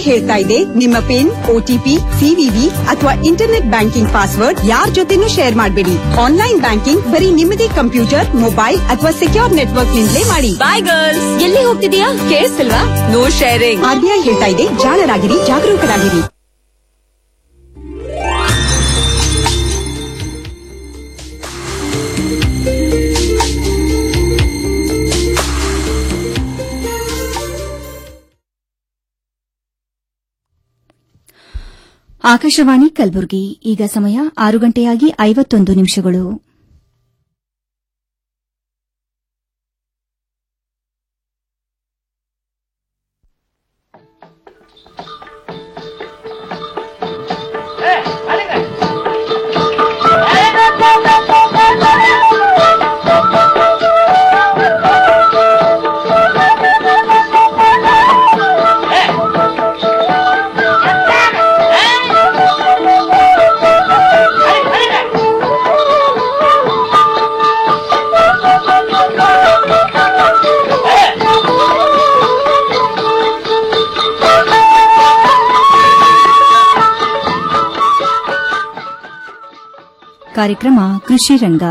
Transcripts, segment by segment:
ಹೇಳ್ತಾ ಇದೆ ನಿಮ್ಮ ಪಿನ್ ಒಟಿಪಿ ಸಿವಿವಿ ಅಥವಾ ಇಂಟರ್ನೆಟ್ ಬ್ಯಾಂಕಿಂಗ್ ಪಾಸ್ವರ್ಡ್ ಯಾರ್ ಜೊತೆನೂ ಶೇರ್ ಮಾಡಬೇಡಿ ಆನ್ಲೈನ್ ಬ್ಯಾಂಕಿಂಗ್ ಬರೀ ನಿಮ್ಮದೇ ಕಂಪ್ಯೂಟರ್ ಮೊಬೈಲ್ ಅಥವಾ ಸೆಕ್ಯೂರ್ ನೆಟ್ವರ್ಕ್ ನಿಂದಲೇ ಮಾಡಿ ಬಾಯ್ ಗರ್ಲ್ಸ್ ಎಲ್ಲಿ ಹೋಗ್ತಿದೀಯಾ ಕೇಳಿಸ್ತಿಲ್ವಾ ನೋ ಶೇರಿಂಗ್ ಆರ್ಬಿಐ ಹೇಳ್ತಾ ಇದೆ ಜಾಣರಾಗಿರಿ ಜಾಗರೂಕರಾಗಿರಿ ಆಕಾಶವಾಣಿ ಕಲಬುರಗಿ ಈಗ ಸಮಯ ಆರು ಗಂಟೆಯಾಗಿ ಐವತ್ತೊಂದು ನಿಮಿಷಗಳು ಕಾರ್ಯಕ್ರಮ ಕೃಷಿ ರಂಗ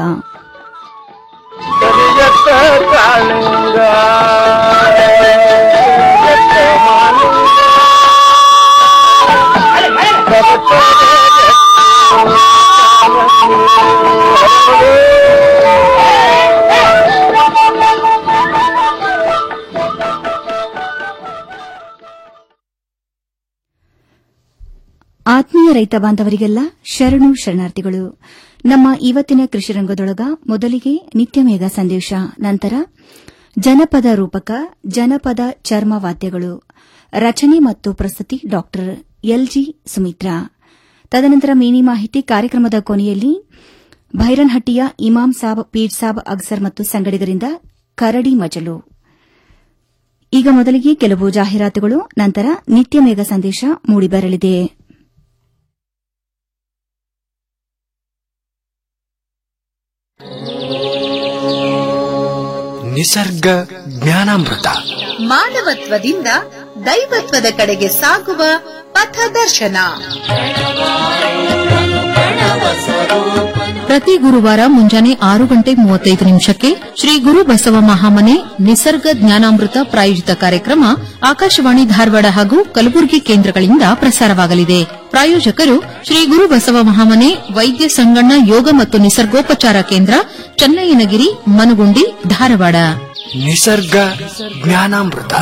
ಆತ್ಮೀಯ ರೈತ ಬಾಂಧವರಿಗೆಲ್ಲ ಶರಣು ಶರಣಾರ್ಥಿಗಳು ನಮ್ಮ ಇವತ್ತಿನ ಕೃಷಿ ರಂಗದೊಳಗ ಮೊದಲಿಗೆ ನಿತ್ಯ ಮೇಘ ಸಂದೇಶ ನಂತರ ಜನಪದ ರೂಪಕ ಜನಪದ ಚರ್ಮ ವಾದ್ಯಗಳು ರಚನೆ ಮತ್ತು ಪ್ರಸ್ತುತಿ ಡಾ ಎಲ್ಜಿ ಸುಮಿತ್ರಾ ತದನಂತರ ಮಿನಿ ಮಾಹಿತಿ ಕಾರ್ಯಕ್ರಮದ ಕೊನೆಯಲ್ಲಿ ಭೈರನ್ಹಟ್ಟಿಯ ಇಮಾಂ ಸಾಬ್ ಪೀರ್ ಸಾಬ್ ಅಗ್ಸರ್ ಮತ್ತು ಸಂಗಡಿಗರಿಂದ ಕರಡಿ ಮಜಲು ಈಗ ಮೊದಲಿಗೆ ಕೆಲವು ಜಾಹೀರಾತುಗಳು ನಂತರ ನಿತ್ಯ ಮೇಘ ಸಂದೇಶ ಮೂಡಿಬರಲಿದೆ ನಿಸರ್ಗ ಜ್ಞಾನಾಮೃತ ಮಾನವತ್ವದಿಂದ ದೈವತ್ವದ ಕಡೆಗೆ ಸಾಗುವ ಪಥದರ್ಶನ ಪ್ರತಿ ಗುರುವಾರ ಮುಂಜಾನೆ ಆರು ಗಂಟೆ ಮೂವತ್ತೈದು ನಿಮಿಷಕ್ಕೆ ಶ್ರೀ ಗುರು ಬಸವ ಮಹಾಮನೆ ನಿಸರ್ಗ ಜ್ಞಾನಾಮೃತ ಪ್ರಾಯೋಜಿತ ಕಾರ್ಯಕ್ರಮ ಆಕಾಶವಾಣಿ ಧಾರವಾಡ ಹಾಗೂ ಕಲಬುರಗಿ ಕೇಂದ್ರಗಳಿಂದ ಪ್ರಸಾರವಾಗಲಿದೆ ಪ್ರಾಯೋಜಕರು ಶ್ರೀ ಗುರು ಬಸವ ಮಹಾಮನೆ ವೈದ್ಯ ಸಂಗಣ್ಣ ಯೋಗ ಮತ್ತು ನಿಸರ್ಗೋಪಚಾರ ಕೇಂದ್ರ ಚನ್ನಯ್ಯನಗಿರಿ ಮನುಗುಂಡಿ ಧಾರವಾಡ ನಿಸರ್ಗ ಜ್ಞಾನಾಮೃತ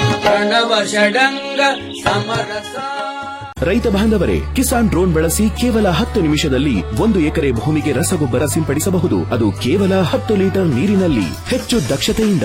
ರೈತ ಬಾಂಧವರೇ ಕಿಸಾನ್ ಡ್ರೋನ್ ಬಳಸಿ ಕೇವಲ ಹತ್ತು ನಿಮಿಷದಲ್ಲಿ ಒಂದು ಎಕರೆ ಭೂಮಿಗೆ ರಸಗೊಬ್ಬರ ಸಿಂಪಡಿಸಬಹುದು ಅದು ಕೇವಲ ಹತ್ತು ಲೀಟರ್ ನೀರಿನಲ್ಲಿ ಹೆಚ್ಚು ದಕ್ಷತೆಯಿಂದ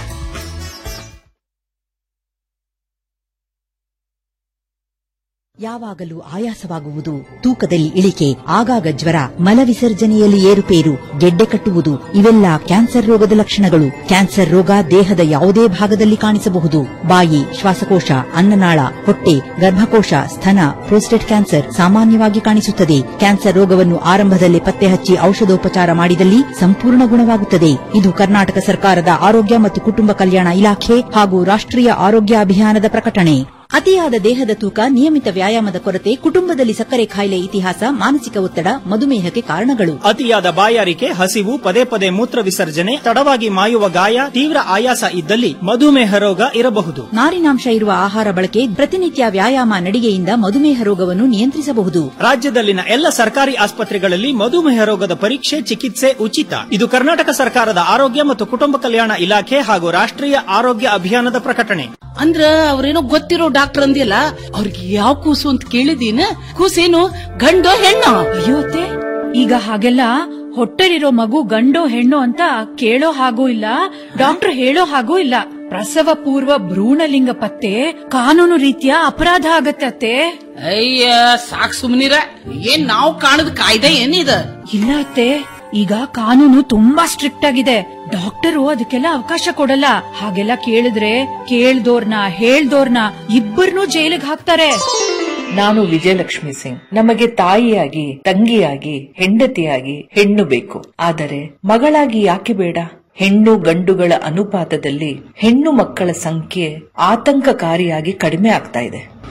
ಯಾವಾಗಲೂ ಆಯಾಸವಾಗುವುದು ತೂಕದಲ್ಲಿ ಇಳಿಕೆ ಆಗಾಗ ಜ್ವರ ಮಲವಿಸರ್ಜನೆಯಲ್ಲಿ ಏರುಪೇರು ಗೆಡ್ಡೆ ಕಟ್ಟುವುದು ಇವೆಲ್ಲ ಕ್ಯಾನ್ಸರ್ ರೋಗದ ಲಕ್ಷಣಗಳು ಕ್ಯಾನ್ಸರ್ ರೋಗ ದೇಹದ ಯಾವುದೇ ಭಾಗದಲ್ಲಿ ಕಾಣಿಸಬಹುದು ಬಾಯಿ ಶ್ವಾಸಕೋಶ ಅನ್ನನಾಳ ಹೊಟ್ಟೆ ಗರ್ಭಕೋಶ ಸ್ತನ ಪ್ರೋಸ್ಟೇಟ್ ಕ್ಯಾನ್ಸರ್ ಸಾಮಾನ್ಯವಾಗಿ ಕಾಣಿಸುತ್ತದೆ ಕ್ಯಾನ್ಸರ್ ರೋಗವನ್ನು ಆರಂಭದಲ್ಲಿ ಪತ್ತೆ ಹಚ್ಚಿ ಔಷಧೋಪಚಾರ ಮಾಡಿದಲ್ಲಿ ಸಂಪೂರ್ಣ ಗುಣವಾಗುತ್ತದೆ ಇದು ಕರ್ನಾಟಕ ಸರ್ಕಾರದ ಆರೋಗ್ಯ ಮತ್ತು ಕುಟುಂಬ ಕಲ್ಯಾಣ ಇಲಾಖೆ ಹಾಗೂ ರಾಷ್ಟ್ರೀಯ ಆರೋಗ್ಯ ಅಭಿಯಾನದ ಪ್ರಕಟಣೆ ಅತಿಯಾದ ದೇಹದ ತೂಕ ನಿಯಮಿತ ವ್ಯಾಯಾಮದ ಕೊರತೆ ಕುಟುಂಬದಲ್ಲಿ ಸಕ್ಕರೆ ಕಾಯಿಲೆ ಇತಿಹಾಸ ಮಾನಸಿಕ ಒತ್ತಡ ಮಧುಮೇಹಕ್ಕೆ ಕಾರಣಗಳು ಅತಿಯಾದ ಬಾಯಾರಿಕೆ ಹಸಿವು ಪದೇ ಪದೇ ಮೂತ್ರ ವಿಸರ್ಜನೆ ತಡವಾಗಿ ಮಾಯುವ ಗಾಯ ತೀವ್ರ ಆಯಾಸ ಇದ್ದಲ್ಲಿ ಮಧುಮೇಹ ರೋಗ ಇರಬಹುದು ನಾರಿನಾಂಶ ಇರುವ ಆಹಾರ ಬಳಕೆ ಪ್ರತಿನಿತ್ಯ ವ್ಯಾಯಾಮ ನಡಿಗೆಯಿಂದ ಮಧುಮೇಹ ರೋಗವನ್ನು ನಿಯಂತ್ರಿಸಬಹುದು ರಾಜ್ಯದಲ್ಲಿನ ಎಲ್ಲ ಸರ್ಕಾರಿ ಆಸ್ಪತ್ರೆಗಳಲ್ಲಿ ಮಧುಮೇಹ ರೋಗದ ಪರೀಕ್ಷೆ ಚಿಕಿತ್ಸೆ ಉಚಿತ ಇದು ಕರ್ನಾಟಕ ಸರ್ಕಾರದ ಆರೋಗ್ಯ ಮತ್ತು ಕುಟುಂಬ ಕಲ್ಯಾಣ ಇಲಾಖೆ ಹಾಗೂ ರಾಷ್ಟ್ರೀಯ ಆರೋಗ್ಯ ಅಭಿಯಾನದ ಪ್ರಕಟಣೆ ಅಂದ್ರ ಅವ್ರೇನೋ ಗೊತ್ತಿರೋ ಡಾಕ್ಟರ್ ಅಂದಿಲ್ಲ ಅವ್ರಿಗೆ ಯಾವ ಕೂಸು ಅಂತ ಕೇಳಿದೀನ ಕೂಸೇನು ಗಂಡೋ ಹೆಣ್ಣೋ ಅಯ್ಯೋತೆ ಈಗ ಹಾಗೆಲ್ಲ ಹೊಟ್ಟೆಲಿರೋ ಮಗು ಗಂಡೋ ಹೆಣ್ಣು ಅಂತ ಕೇಳೋ ಹಾಗೂ ಇಲ್ಲ ಡಾಕ್ಟರ್ ಹೇಳೋ ಹಾಗೂ ಇಲ್ಲ ಪ್ರಸವ ಪೂರ್ವ ಭ್ರೂಣಲಿಂಗ ಪತ್ತೆ ಕಾನೂನು ರೀತಿಯ ಅಪರಾಧ ಆಗತ್ತೆ ಅತ್ತೆ ಅಯ್ಯ ಸಾಕ್ ಸುಮ್ನಿರ ಏನ್ ನಾವು ಕಾಣದ ಕಾಯ್ದೆ ಏನಿದ ಇಲ್ಲ ಅತ್ತೆ ಈಗ ಕಾನೂನು ತುಂಬಾ ಸ್ಟ್ರಿಕ್ಟ್ ಆಗಿದೆ ಡಾಕ್ಟರು ಅದಕ್ಕೆಲ್ಲ ಅವಕಾಶ ಕೊಡಲ್ಲ ಹಾಗೆಲ್ಲ ಕೇಳಿದ್ರೆ ಕೇಳ್ದೋರ್ನ ಹೇಳ್ದೋರ್ನ ಇಬ್ಬರನ್ನೂ ಜೈಲಿಗೆ ಹಾಕ್ತಾರೆ ನಾನು ವಿಜಯಲಕ್ಷ್ಮಿ ಸಿಂಗ್ ನಮಗೆ ತಾಯಿಯಾಗಿ ತಂಗಿಯಾಗಿ ಹೆಂಡತಿಯಾಗಿ ಹೆಣ್ಣು ಬೇಕು ಆದರೆ ಮಗಳಾಗಿ ಯಾಕೆ ಬೇಡ ಹೆಣ್ಣು ಗಂಡುಗಳ ಅನುಪಾತದಲ್ಲಿ ಹೆಣ್ಣು ಮಕ್ಕಳ ಸಂಖ್ಯೆ ಆತಂಕಕಾರಿಯಾಗಿ ಕಡಿಮೆ ಆಗ್ತಾ ಇದೆ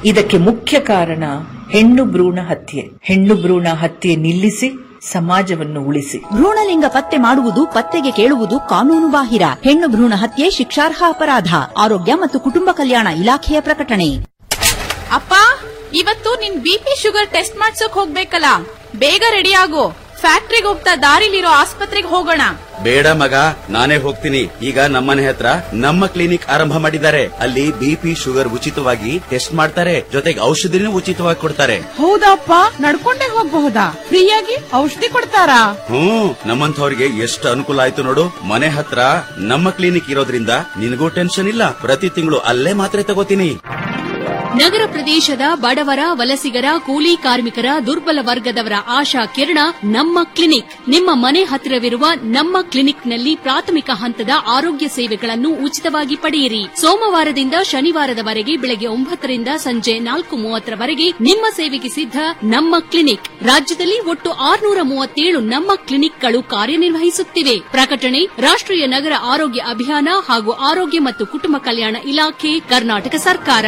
ಇದಕ್ಕೆ ಮುಖ್ಯ ಕಾರಣ ಹೆಣ್ಣು ಭ್ರೂಣ ಹತ್ಯೆ ಹೆಣ್ಣು ಭ್ರೂಣ ಹತ್ಯೆ ನಿಲ್ಲಿಸಿ ಸಮಾಜವನ್ನು ಉಳಿಸಿ ಭ್ರೂಣಲಿಂಗ ಪತ್ತೆ ಮಾಡುವುದು ಪತ್ತೆಗೆ ಕೇಳುವುದು ಕಾನೂನು ಬಾಹಿರ ಹೆಣ್ಣು ಭ್ರೂಣ ಹತ್ಯೆ ಶಿಕ್ಷಾರ್ಹ ಅಪರಾಧ ಆರೋಗ್ಯ ಮತ್ತು ಕುಟುಂಬ ಕಲ್ಯಾಣ ಇಲಾಖೆಯ ಪ್ರಕಟಣೆ ಅಪ್ಪ ಇವತ್ತು ನಿನ್ ಬಿಪಿ ಶುಗರ್ ಟೆಸ್ಟ್ ಮಾಡ್ಸೋಕ್ ಹೋಗ್ಬೇಕಲ್ಲ ಬೇಗ ರೆಡಿ ಆಗು ಫ್ಯಾಕ್ಟ್ರಿಗೆ ಹೋಗ್ತಾ ದಾರಿಲಿರೋ ಆಸ್ಪತ್ರೆಗೆ ಹೋಗೋಣ ಬೇಡ ಮಗ ನಾನೇ ಹೋಗ್ತೀನಿ ಈಗ ನಮ್ಮನೆ ಹತ್ರ ನಮ್ಮ ಕ್ಲಿನಿಕ್ ಆರಂಭ ಮಾಡಿದ್ದಾರೆ ಅಲ್ಲಿ ಬಿಪಿ ಶುಗರ್ ಉಚಿತವಾಗಿ ಟೆಸ್ಟ್ ಮಾಡ್ತಾರೆ ಜೊತೆಗೆ ಔಷಧಿನೂ ಉಚಿತವಾಗಿ ಕೊಡ್ತಾರೆ ಹೌದಪ್ಪ ನಡ್ಕೊಂಡೇ ಹೋಗ್ಬಹುದಾ ಫ್ರೀಯಾಗಿ ಔಷಧಿ ಕೊಡ್ತಾರಾ ಹ್ಮ್ ನಮ್ಮಂಥವ್ರಿಗೆ ಎಷ್ಟು ಅನುಕೂಲ ಆಯ್ತು ನೋಡು ಮನೆ ಹತ್ರ ನಮ್ಮ ಕ್ಲಿನಿಕ್ ಇರೋದ್ರಿಂದ ನಿನಗೂ ಟೆನ್ಷನ್ ಇಲ್ಲ ಪ್ರತಿ ತಿಂಗಳು ಅಲ್ಲೇ ಮಾತ್ರೆ ತಗೋತೀನಿ ನಗರ ಪ್ರದೇಶದ ಬಡವರ ವಲಸಿಗರ ಕೂಲಿ ಕಾರ್ಮಿಕರ ದುರ್ಬಲ ವರ್ಗದವರ ಆಶಾ ಕಿರಣ ನಮ್ಮ ಕ್ಲಿನಿಕ್ ನಿಮ್ಮ ಮನೆ ಹತ್ತಿರವಿರುವ ನಮ್ಮ ಕ್ಲಿನಿಕ್ನಲ್ಲಿ ಪ್ರಾಥಮಿಕ ಹಂತದ ಆರೋಗ್ಯ ಸೇವೆಗಳನ್ನು ಉಚಿತವಾಗಿ ಪಡೆಯಿರಿ ಸೋಮವಾರದಿಂದ ಶನಿವಾರದವರೆಗೆ ಬೆಳಗ್ಗೆ ಒಂಬತ್ತರಿಂದ ಸಂಜೆ ನಾಲ್ಕು ಮೂವತ್ತರವರೆಗೆ ನಿಮ್ಮ ಸೇವೆಗೆ ಸಿದ್ಧ ನಮ್ಮ ಕ್ಲಿನಿಕ್ ರಾಜ್ಯದಲ್ಲಿ ಒಟ್ಟು ಆರುನೂರ ಮೂವತ್ತೇಳು ನಮ್ಮ ಕ್ಲಿನಿಕ್ಗಳು ಕಾರ್ಯನಿರ್ವಹಿಸುತ್ತಿವೆ ಪ್ರಕಟಣೆ ರಾಷ್ಟ್ರೀಯ ನಗರ ಆರೋಗ್ಯ ಅಭಿಯಾನ ಹಾಗೂ ಆರೋಗ್ಯ ಮತ್ತು ಕುಟುಂಬ ಕಲ್ಯಾಣ ಇಲಾಖೆ ಕರ್ನಾಟಕ ಸರ್ಕಾರ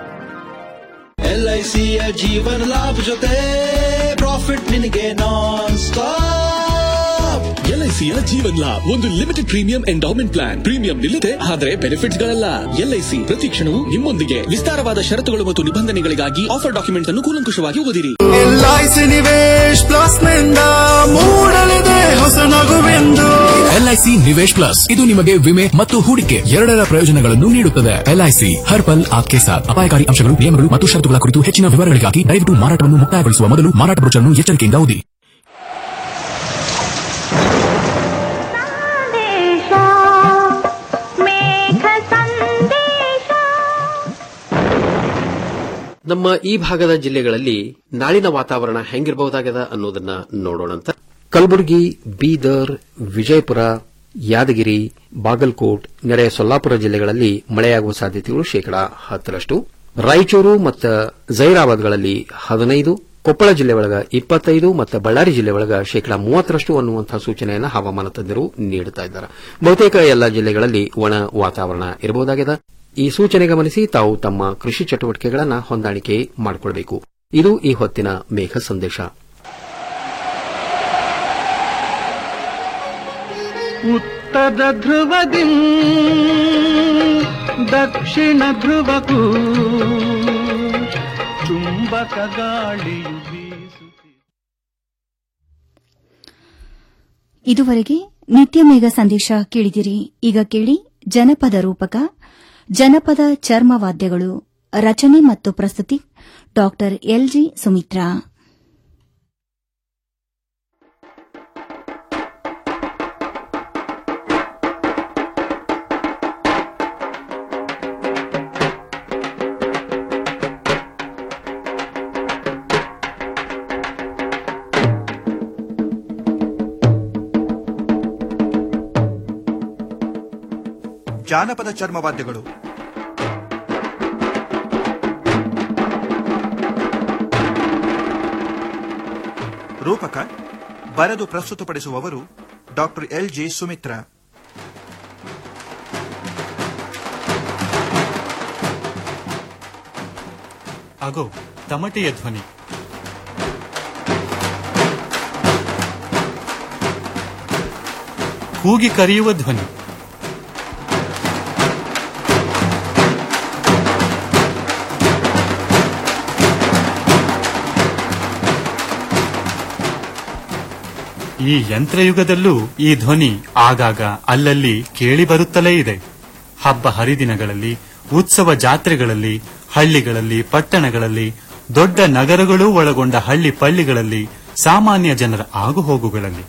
ಎಲ್ಐಸಿಯ ಜೀವನ ಲಾಭ ಜೊತೆ ಪ್ರಾಫಿಟ್ ನಿನಗೆ ನಾನ್ ಸ್ಟಾಪ್ ಎಲ್ಐಸಿಯ ಜೀವನ್ ಲಾಭ್ ಒಂದು limited premium endowment plan premium ನಿಲ್ಲದೆ ಆದರೆ ಬೆನಿಫಿಟ್ಸ್ ಗಳಲ್ಲ ಎಲ್ಐಸಿ ಪ್ರತಿ ಕ್ಷಣವೂ ನಿಮ್ಮೊಂದಿಗೆ ವಿಸ್ತಾರವಾದ ಷರತ್ತುಗಳು ಮತ್ತು ನಿಬಂಧನೆಗಳಿಗಾಗಿ ಆಫರ್ ಡಾಕ್ಯುಮೆಂಟ್ ಅನ್ನು ಕೂಲಂಕುಷವಾಗಿ ಓದಿರಿ ಎಲ್ಐಸಿ ನಿವೇಶ್ ಪ್ಲಸ್ ನಿಂದ ಮೂಡಲಿದೆ ಹೊಸ ನಗುವೆಂದು ಎಲ್ಐಸಿ ನಿವೇಶ್ ಪ್ಲಸ್ ಇದು ನಿಮಗೆ ವಿಮೆ ಮತ್ತು ಹೂಡಿಕೆ ಎರಡರ ಪ್ರಯೋಜನಗಳನ್ನು ನೀಡುತ್ತದೆ ಎಲ್ಐಸಿ ಹರ್ ಪಲ್ ಆಪ್ಕೆ ಸಾಥ್ ಅಪಾಯಕಾರಿ ಅಂಶಗಳು ನಿಯಮಗಳು ಮತ್ತು ಷರತ್ತುಗಳ ಕುರಿತು ಹೆಚ್ಚಿನ ವಿವರಗಳಿಗಾಗಿ ದಯವಿಟ್ಟು ಮಾರಾಟವನ್ನು ಮುಕ್ತಾಯಗೊಳಿಸುವ ಮೊದಲು ಮಾರಾಟ ಬ್ರೋಚರ್ನ್ನು ಎಚ್ಚರಿಕೆಯಿಂದ ಓದಿ ನಮ್ಮ ಈ ಭಾಗದ ಜಿಲ್ಲೆಗಳಲ್ಲಿ ನಾಳಿನ ವಾತಾವರಣ ಹೆಂಗಿರಬಹುದಾಗದ ಅನ್ನೋದನ್ನ ನೋಡೋಣಂತ ಕಲಬುರಗಿ ಬೀದರ್ ವಿಜಯಪುರ ಯಾದಗಿರಿ ಬಾಗಲಕೋಟ್ ನೆರೆಯ ಸೊಲ್ಲಾಪುರ ಜಿಲ್ಲೆಗಳಲ್ಲಿ ಮಳೆಯಾಗುವ ಸಾಧ್ಯತೆಗಳು ಶೇಕಡಾ ಹತ್ತರಷ್ಟು ರಾಯಚೂರು ಮತ್ತು ಜೈರಾಬಾದ್ಗಳಲ್ಲಿ ಹದಿನೈದು ಕೊಪ್ಪಳ ಜಿಲ್ಲೆ ಒಳಗ ಇಪ್ಪತ್ತೈದು ಮತ್ತು ಬಳ್ಳಾರಿ ಜಿಲ್ಲೆ ಒಳಗ ಶೇಕಡಾ ಮೂವತ್ತರಷ್ಟು ಅನ್ನುವಂತಹ ಸೂಚನೆಯನ್ನು ಹವಾಮಾನ ತಜ್ಞರು ನೀಡುತ್ತಾ ಇದ್ದಾರೆ ಬಹುತೇಕ ಎಲ್ಲ ಜಿಲ್ಲೆಗಳಲ್ಲಿ ಒಣ ವಾತಾವರಣ ಇರಬಹುದಾಗಿದೆ ಈ ಸೂಚನೆ ಗಮನಿಸಿ ತಾವು ತಮ್ಮ ಕೃಷಿ ಚಟುವಟಿಕೆಗಳನ್ನು ಹೊಂದಾಣಿಕೆ ಮಾಡಿಕೊಳ್ಳಬೇಕು ಇದು ಈ ಹೊತ್ತಿನ ಮೇಘ ಸಂದೇಶ ಉತ್ತರ ಧ್ರುವದಿ ದಕ್ಷಿಣ ಧ್ರುವಕ್ಕೂ ಚುಂಬಕ ಗಾಳಿಯು ಇದುವರೆಗೆ ನಿತ್ಯ ಮೇಘ ಸಂದೇಶ ಕೇಳಿದಿರಿ ಈಗ ಕೇಳಿ ಜನಪದ ರೂಪಕ ಜನಪದ ಚರ್ಮವಾದ್ಯಗಳು ರಚನೆ ಮತ್ತು ಪ್ರಸ್ತುತಿ ಡಾ ಎಲ್ಜಿ ಸುಮಿತ್ರಾ ಜಾನಪದ ಚರ್ಮವಾದ್ಯಗಳು ರೂಪಕ ಬರೆದು ಪ್ರಸ್ತುತಪಡಿಸುವವರು ಡಾಕ್ಟರ್ ಎಲ್ ಜಿ ಸುಮಿತ್ರಾ ಆಗೋ ತಮಟೆಯ ಧ್ವನಿ ಕೂಗಿ ಕರೆಯುವ ಧ್ವನಿ ಈ ಯಂತ್ರಯುಗದಲ್ಲೂ ಈ ಧ್ವನಿ ಆಗಾಗ ಅಲ್ಲಲ್ಲಿ ಕೇಳಿ ಬರುತ್ತಲೇ ಇದೆ ಹಬ್ಬ ಹರಿದಿನಗಳಲ್ಲಿ ಉತ್ಸವ ಜಾತ್ರೆಗಳಲ್ಲಿ ಹಳ್ಳಿಗಳಲ್ಲಿ ಪಟ್ಟಣಗಳಲ್ಲಿ ದೊಡ್ಡ ನಗರಗಳೂ ಒಳಗೊಂಡ ಹಳ್ಳಿ ಪಳ್ಳಿಗಳಲ್ಲಿ ಸಾಮಾನ್ಯ ಜನರ ಆಗುಹೋಗುಗಳಲ್ಲಿ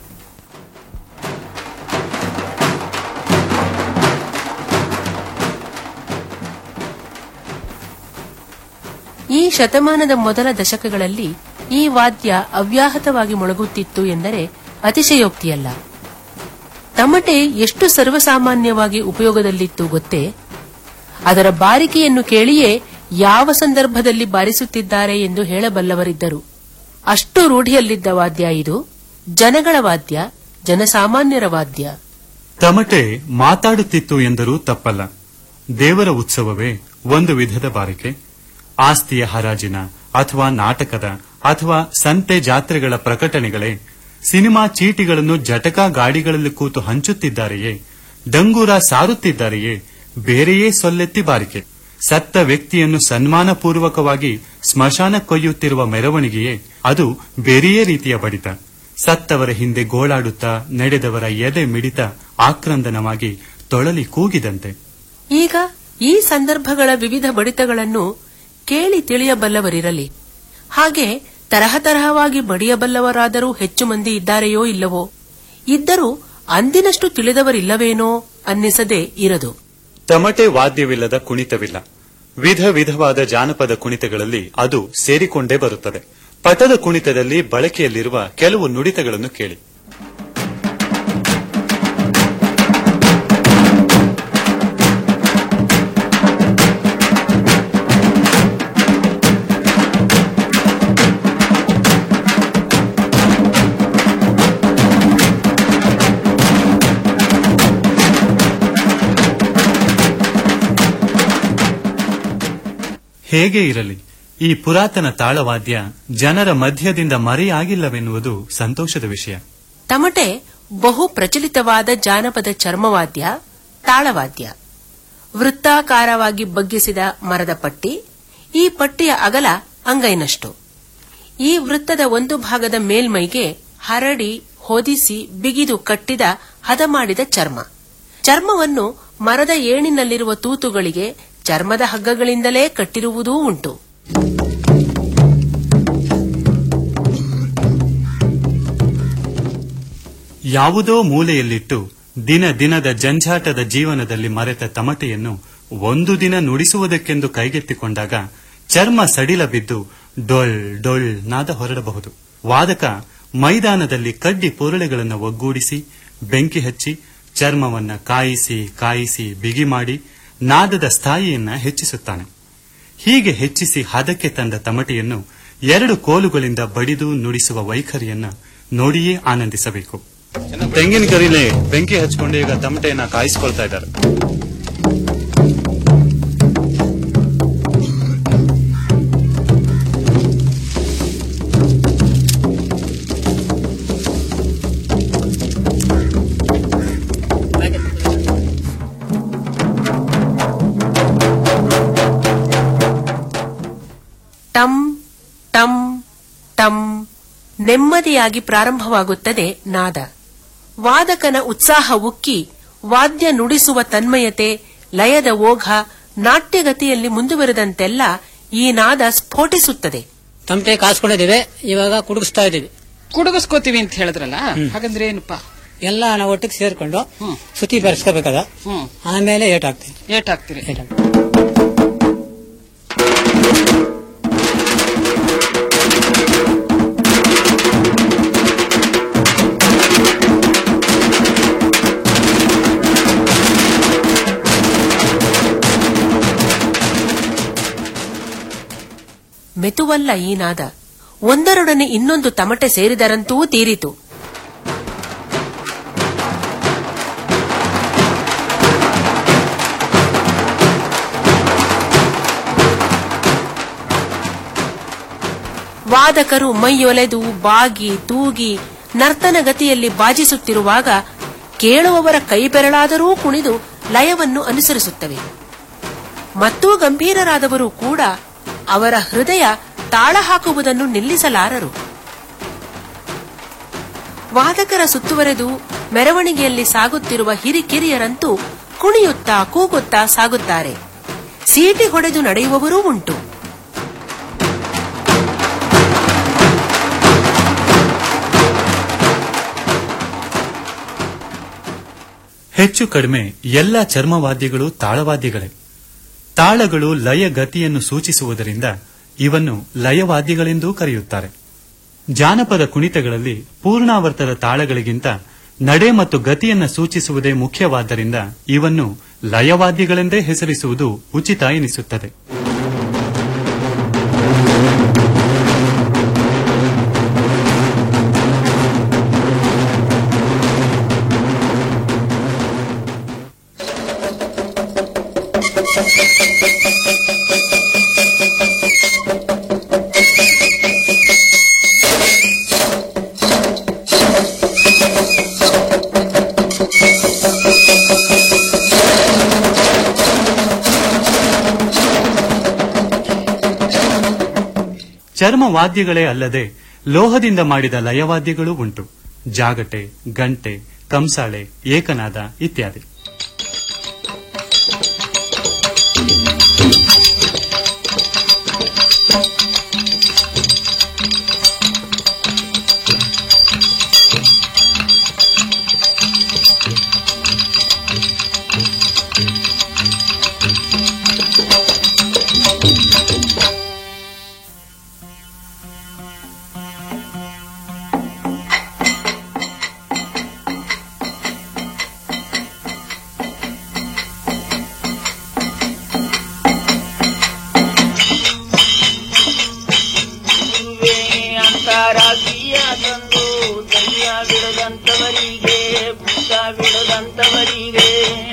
ಈ ಶತಮಾನದ ಮೊದಲ ದಶಕಗಳಲ್ಲಿ ಈ ವಾದ್ಯ ಅವ್ಯಾಹತವಾಗಿ ಮೊಳಗುತ್ತಿತ್ತು ಎಂದರೆ ಅತಿಶಯೋಕ್ತಿಯಲ್ಲ ತಮಟೆ ಎಷ್ಟು ಸರ್ವಸಾಮಾನ್ಯವಾಗಿ ಉಪಯೋಗದಲ್ಲಿತ್ತು ಗೊತ್ತೇ ಅದರ ಬಾರಿಕೆಯನ್ನು ಕೇಳಿಯೇ ಯಾವ ಸಂದರ್ಭದಲ್ಲಿ ಬಾರಿಸುತ್ತಿದ್ದಾರೆ ಎಂದು ಹೇಳಬಲ್ಲವರಿದ್ದರು ಅಷ್ಟು ರೂಢಿಯಲ್ಲಿದ್ದ ವಾದ್ಯ ಇದು ಜನಗಳ ವಾದ್ಯ ಜನಸಾಮಾನ್ಯರ ವಾದ್ಯ ತಮಟೆ ಮಾತಾಡುತ್ತಿತ್ತು ಎಂದರೂ ತಪ್ಪಲ್ಲ ದೇವರ ಉತ್ಸವವೇ ಒಂದು ವಿಧದ ಬಾರಿಕೆ ಆಸ್ತಿಯ ಹರಾಜಿನ ಅಥವಾ ನಾಟಕದ ಅಥವಾ ಸಂತೆ ಜಾತ್ರೆಗಳ ಪ್ರಕಟಣೆಗಳೇ ಸಿನಿಮಾ ಚೀಟಿಗಳನ್ನು ಜಟಕಾ ಗಾಡಿಗಳಲ್ಲಿ ಕೂತು ಹಂಚುತ್ತಿದ್ದಾರೆಯೇ ಡಂಗೂರ ಸಾರುತ್ತಿದ್ದಾರೆಯೇ ಬೇರೆಯೇ ಸೊಲ್ಲೆತ್ತಿ ಬಾರಿಕೆ ಸತ್ತ ವ್ಯಕ್ತಿಯನ್ನು ಸನ್ಮಾನಪೂರ್ವಕವಾಗಿ ಸ್ಮಶಾನ ಕೊಯ್ಯುತ್ತಿರುವ ಮೆರವಣಿಗೆಯೇ ಅದು ಬೇರೆಯೇ ರೀತಿಯ ಬಡಿತ ಸತ್ತವರ ಹಿಂದೆ ಗೋಳಾಡುತ್ತಾ ನಡೆದವರ ಎದೆ ಮಿಡಿತ ಆಕ್ರಂದನವಾಗಿ ತೊಳಲಿ ಕೂಗಿದಂತೆ ಈಗ ಈ ಸಂದರ್ಭಗಳ ವಿವಿಧ ಬಡಿತಗಳನ್ನು ಕೇಳಿ ತಿಳಿಯಬಲ್ಲವರಿರಲಿ ಹಾಗೆ ತರಹ ತರಹವಾಗಿ ಬಡಿಯಬಲ್ಲವರಾದರೂ ಹೆಚ್ಚು ಮಂದಿ ಇದ್ದಾರೆಯೋ ಇಲ್ಲವೋ ಇದ್ದರೂ ಅಂದಿನಷ್ಟು ತಿಳಿದವರಿಲ್ಲವೇನೋ ಅನ್ನಿಸದೇ ಇರದು ತಮಟೆ ವಾದ್ಯವಿಲ್ಲದ ಕುಣಿತವಿಲ್ಲ ವಿಧ ವಿಧವಾದ ಜಾನಪದ ಕುಣಿತಗಳಲ್ಲಿ ಅದು ಸೇರಿಕೊಂಡೇ ಬರುತ್ತದೆ ಪಟದ ಕುಣಿತದಲ್ಲಿ ಬಳಕೆಯಲ್ಲಿರುವ ಕೆಲವು ನುಡಿತಗಳನ್ನು ಕೇಳಿ ಹೇಗೆ ಇರಲಿ ಈ ಪುರಾತನ ತಾಳವಾದ್ಯ ಜನರ ಮಧ್ಯದಿಂದ ಮರೆಯಾಗಿಲ್ಲವೆನ್ನುವುದು ಸಂತೋಷದ ವಿಷಯ ತಮಟೆ ಬಹು ಪ್ರಚಲಿತವಾದ ಜಾನಪದ ಚರ್ಮವಾದ್ಯ ತಾಳವಾದ್ಯ ವೃತ್ತಾಕಾರವಾಗಿ ಬಗ್ಗಿಸಿದ ಮರದ ಪಟ್ಟಿ ಈ ಪಟ್ಟಿಯ ಅಗಲ ಅಂಗೈನಷ್ಟು ಈ ವೃತ್ತದ ಒಂದು ಭಾಗದ ಮೇಲ್ಮೈಗೆ ಹರಡಿ ಹೊದಿಸಿ ಬಿಗಿದು ಕಟ್ಟಿದ ಹದ ಮಾಡಿದ ಚರ್ಮ ಚರ್ಮವನ್ನು ಮರದ ಏಣಿನಲ್ಲಿರುವ ತೂತುಗಳಿಗೆ ಚರ್ಮದ ಹಗ್ಗಗಳಿಂದಲೇ ಕಟ್ಟಿರುವುದೂ ಉಂಟು ಯಾವುದೋ ಮೂಲೆಯಲ್ಲಿಟ್ಟು ದಿನ ದಿನದ ಜಂಜಾಟದ ಜೀವನದಲ್ಲಿ ಮರೆತ ತಮಟೆಯನ್ನು ಒಂದು ದಿನ ನುಡಿಸುವುದಕ್ಕೆಂದು ಕೈಗೆತ್ತಿಕೊಂಡಾಗ ಚರ್ಮ ಸಡಿಲ ಬಿದ್ದು ಡೊಳ್ ಡೊಳ್ ನಾದ ಹೊರಡಬಹುದು ವಾದಕ ಮೈದಾನದಲ್ಲಿ ಕಡ್ಡಿ ಪೊರಳೆಗಳನ್ನು ಒಗ್ಗೂಡಿಸಿ ಬೆಂಕಿ ಹಚ್ಚಿ ಚರ್ಮವನ್ನ ಕಾಯಿಸಿ ಕಾಯಿಸಿ ಬಿಗಿ ಮಾಡಿ ನಾದದ ಸ್ಥಾಯಿಯನ್ನ ಹೆಚ್ಚಿಸುತ್ತಾನೆ ಹೀಗೆ ಹೆಚ್ಚಿಸಿ ಹದಕ್ಕೆ ತಂದ ತಮಟೆಯನ್ನು ಎರಡು ಕೋಲುಗಳಿಂದ ಬಡಿದು ನುಡಿಸುವ ವೈಖರಿಯನ್ನ ನೋಡಿಯೇ ಆನಂದಿಸಬೇಕು ತೆಂಗಿನ ಕರಿಲೆ ಬೆಂಕಿ ಹಚ್ಕೊಂಡು ಈಗ ತಮಟೆಯನ್ನ ಕಾಯಿಸ್ಕೊಳ್ತಾ ಇದ್ದಾರೆ ಟಂ ಟಂ ಟಂ ನೆಮ್ಮದಿಯಾಗಿ ಪ್ರಾರಂಭವಾಗುತ್ತದೆ ನಾದ ವಾದಕನ ಉತ್ಸಾಹ ಉಕ್ಕಿ ವಾದ್ಯ ನುಡಿಸುವ ತನ್ಮಯತೆ ಲಯದ ಓಘ ನಾಟ್ಯಗತಿಯಲ್ಲಿ ಮುಂದುವರೆದಂತೆಲ್ಲ ಈ ನಾದ ಸ್ಫೋಟಿಸುತ್ತದೆ ತಮಟೆ ಕಾಸ್ಕೊಂಡಿದ್ದೀವಿ ಇವಾಗ ಕುಡುಗಿಸ್ತಾ ಇದ್ದೀವಿ ಕುಡುಗಿಸ್ಕೋತೀವಿ ಅಂತ ಹೇಳಿದ್ರಲ್ಲ ಹಾಗಂದ್ರೆ ಏನಪ್ಪಾ ಎಲ್ಲ ನಾವು ಒಟ್ಟಿಗೆ ಸೇರ್ಕೊಂಡು ಸುತ್ತಿ ಬೆರೆಸ್ಕೋಬೇಕದ ಹ್ಮ್ ಆಮೇಲೆ ಏಟ್ ಹಾಕ್ತೀವಿ ಏಟ್ ಹಾಕ್ತೀರಿ ಮೆತುವಲ್ಲ ಈ ನಾದ ಒಂದರೊಡನೆ ಇನ್ನೊಂದು ತಮಟೆ ಸೇರಿದರಂತೂ ತೀರಿತು ವಾದಕರು ಮೈಯೊಲೆದು ಬಾಗಿ ತೂಗಿ ನರ್ತನ ಗತಿಯಲ್ಲಿ ಬಾಜಿಸುತ್ತಿರುವಾಗ ಕೇಳುವವರ ಕೈಬೆರಳಾದರೂ ಕುಣಿದು ಲಯವನ್ನು ಅನುಸರಿಸುತ್ತವೆ ಮತ್ತೂ ಗಂಭೀರರಾದವರು ಕೂಡ ಅವರ ಹೃದಯ ತಾಳ ಹಾಕುವುದನ್ನು ನಿಲ್ಲಿಸಲಾರರು ವಾದಕರ ಸುತ್ತುವರೆದು ಮೆರವಣಿಗೆಯಲ್ಲಿ ಸಾಗುತ್ತಿರುವ ಹಿರಿಕಿರಿಯರಂತೂ ಕುಣಿಯುತ್ತಾ ಕೂಗುತ್ತಾ ಸಾಗುತ್ತಾರೆ ಸೀಟಿ ಹೊಡೆದು ನಡೆಯುವವರೂ ಉಂಟು ಹೆಚ್ಚು ಕಡಿಮೆ ಎಲ್ಲ ಚರ್ಮವಾದ್ಯಗಳು ತಾಳವಾದ್ಯಗಳೇ ತಾಳಗಳು ಲಯ ಗತಿಯನ್ನು ಸೂಚಿಸುವುದರಿಂದ ಇವನ್ನು ಲಯವಾದ್ಯಗಳೆಂದೂ ಕರೆಯುತ್ತಾರೆ ಜಾನಪದ ಕುಣಿತಗಳಲ್ಲಿ ಪೂರ್ಣಾವರ್ತದ ತಾಳಗಳಿಗಿಂತ ನಡೆ ಮತ್ತು ಗತಿಯನ್ನ ಸೂಚಿಸುವುದೇ ಮುಖ್ಯವಾದ್ದರಿಂದ ಇವನ್ನು ಲಯವಾದ್ಯಗಳೆಂದೇ ಹೆಸರಿಸುವುದು ಉಚಿತ ಎನಿಸುತ್ತದೆ ಚರ್ಮ ವಾದ್ಯಗಳೇ ಅಲ್ಲದೆ ಲೋಹದಿಂದ ಮಾಡಿದ ಲಯವಾದ್ಯಗಳೂ ಉಂಟು ಜಾಗಟೆ ಗಂಟೆ ಕಂಸಾಳೆ ಏಕನಾದ ಇತ್ಯಾದಿ ಅಂತಾರಾಷ್ಟ್ರೀಯ ತಂದು ದೈವ ಬಿಡದಂತವರಿಗೆ ಭೂತ ಬಿಡದಂತವರಿಗೆ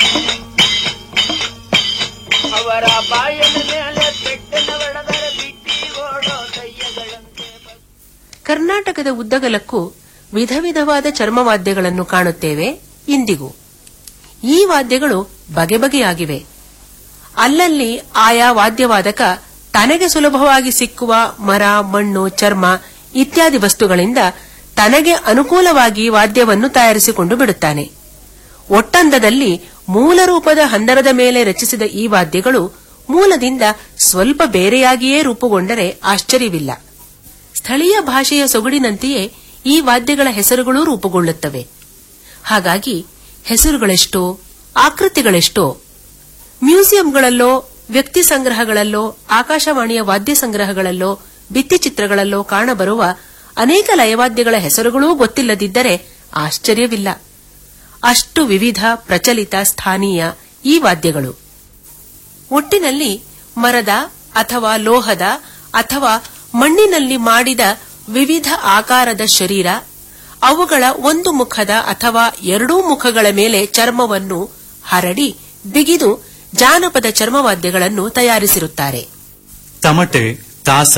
ಅವರ ಬಾಯನ ಮೇಲೆ ಪೆಟ್ಟನ ಹೊಡೆದರೆ ಬಿಟ್ಟಿ ಓಡೋ ದಯ್ಯಗಳಂತೆ ಕರ್ನಾಟಕದ ಉದ್ದಗಲಕ್ಕೂ ವಿಧ ವಿಧವಾದ ಚರ್ಮವಾದ್ಯಗಳನ್ನು ಕಾಣುತ್ತೇವೆ ಇಂದಿಗೂ ಈ ವಾದ್ಯಗಳು ಬಗೆ ಬಗೆಯಾಗಿವೆ ಅಲ್ಲಲ್ಲಿ ಆಯಾ ವಾದ್ಯವಾದಕ ತನಗೆ ಸುಲಭವಾಗಿ ಸಿಕ್ಕುವ ಮರ ಮಣ್ಣು ಚರ್ಮ ಇತ್ಯಾದಿ ವಸ್ತುಗಳಿಂದ ತನಗೆ ಅನುಕೂಲವಾಗಿ ವಾದ್ಯವನ್ನು ತಯಾರಿಸಿಕೊಂಡು ಬಿಡುತ್ತಾನೆ ಒಟ್ಟಂದದಲ್ಲಿ ಮೂಲ ರೂಪದ ಹಂದರದ ಮೇಲೆ ರಚಿಸಿದ ಈ ವಾದ್ಯಗಳು ಮೂಲದಿಂದ ಸ್ವಲ್ಪ ಬೇರೆಯಾಗಿಯೇ ರೂಪುಗೊಂಡರೆ ಆಶ್ಚರ್ಯವಿಲ್ಲ ಸ್ಥಳೀಯ ಭಾಷೆಯ ಸೊಗಡಿನಂತೆಯೇ ಈ ವಾದ್ಯಗಳ ಹೆಸರುಗಳೂ ರೂಪುಗೊಳ್ಳುತ್ತವೆ ಹಾಗಾಗಿ ಹೆಸರುಗಳೆಷ್ಟೋ ಆಕೃತಿಗಳೆಷ್ಟೋ ಮ್ಯೂಸಿಯಂಗಳಲ್ಲೋ ವ್ಯಕ್ತಿ ಸಂಗ್ರಹಗಳಲ್ಲೋ ಆಕಾಶವಾಣಿಯ ವಾದ್ಯ ಸಂಗ್ರಹಗಳಲ್ಲೋ ಭಿತ್ತಿಚಿತ್ರಗಳಲ್ಲೋ ಕಾಣಬರುವ ಅನೇಕ ಲಯವಾದ್ಯಗಳ ಹೆಸರುಗಳೂ ಗೊತ್ತಿಲ್ಲದಿದ್ದರೆ ಆಶ್ಚರ್ಯವಿಲ್ಲ ಅಷ್ಟು ವಿವಿಧ ಪ್ರಚಲಿತ ಸ್ಥಾನೀಯ ಈ ವಾದ್ಯಗಳು ಒಟ್ಟಿನಲ್ಲಿ ಮರದ ಅಥವಾ ಲೋಹದ ಅಥವಾ ಮಣ್ಣಿನಲ್ಲಿ ಮಾಡಿದ ವಿವಿಧ ಆಕಾರದ ಶರೀರ ಅವುಗಳ ಒಂದು ಮುಖದ ಅಥವಾ ಎರಡೂ ಮುಖಗಳ ಮೇಲೆ ಚರ್ಮವನ್ನು ಹರಡಿ ಬಿಗಿದು ಜಾನಪದ ಚರ್ಮವಾದ್ಯಗಳನ್ನು ತಯಾರಿಸಿರುತ್ತಾರೆ ತಮಟೆ ತಾಸ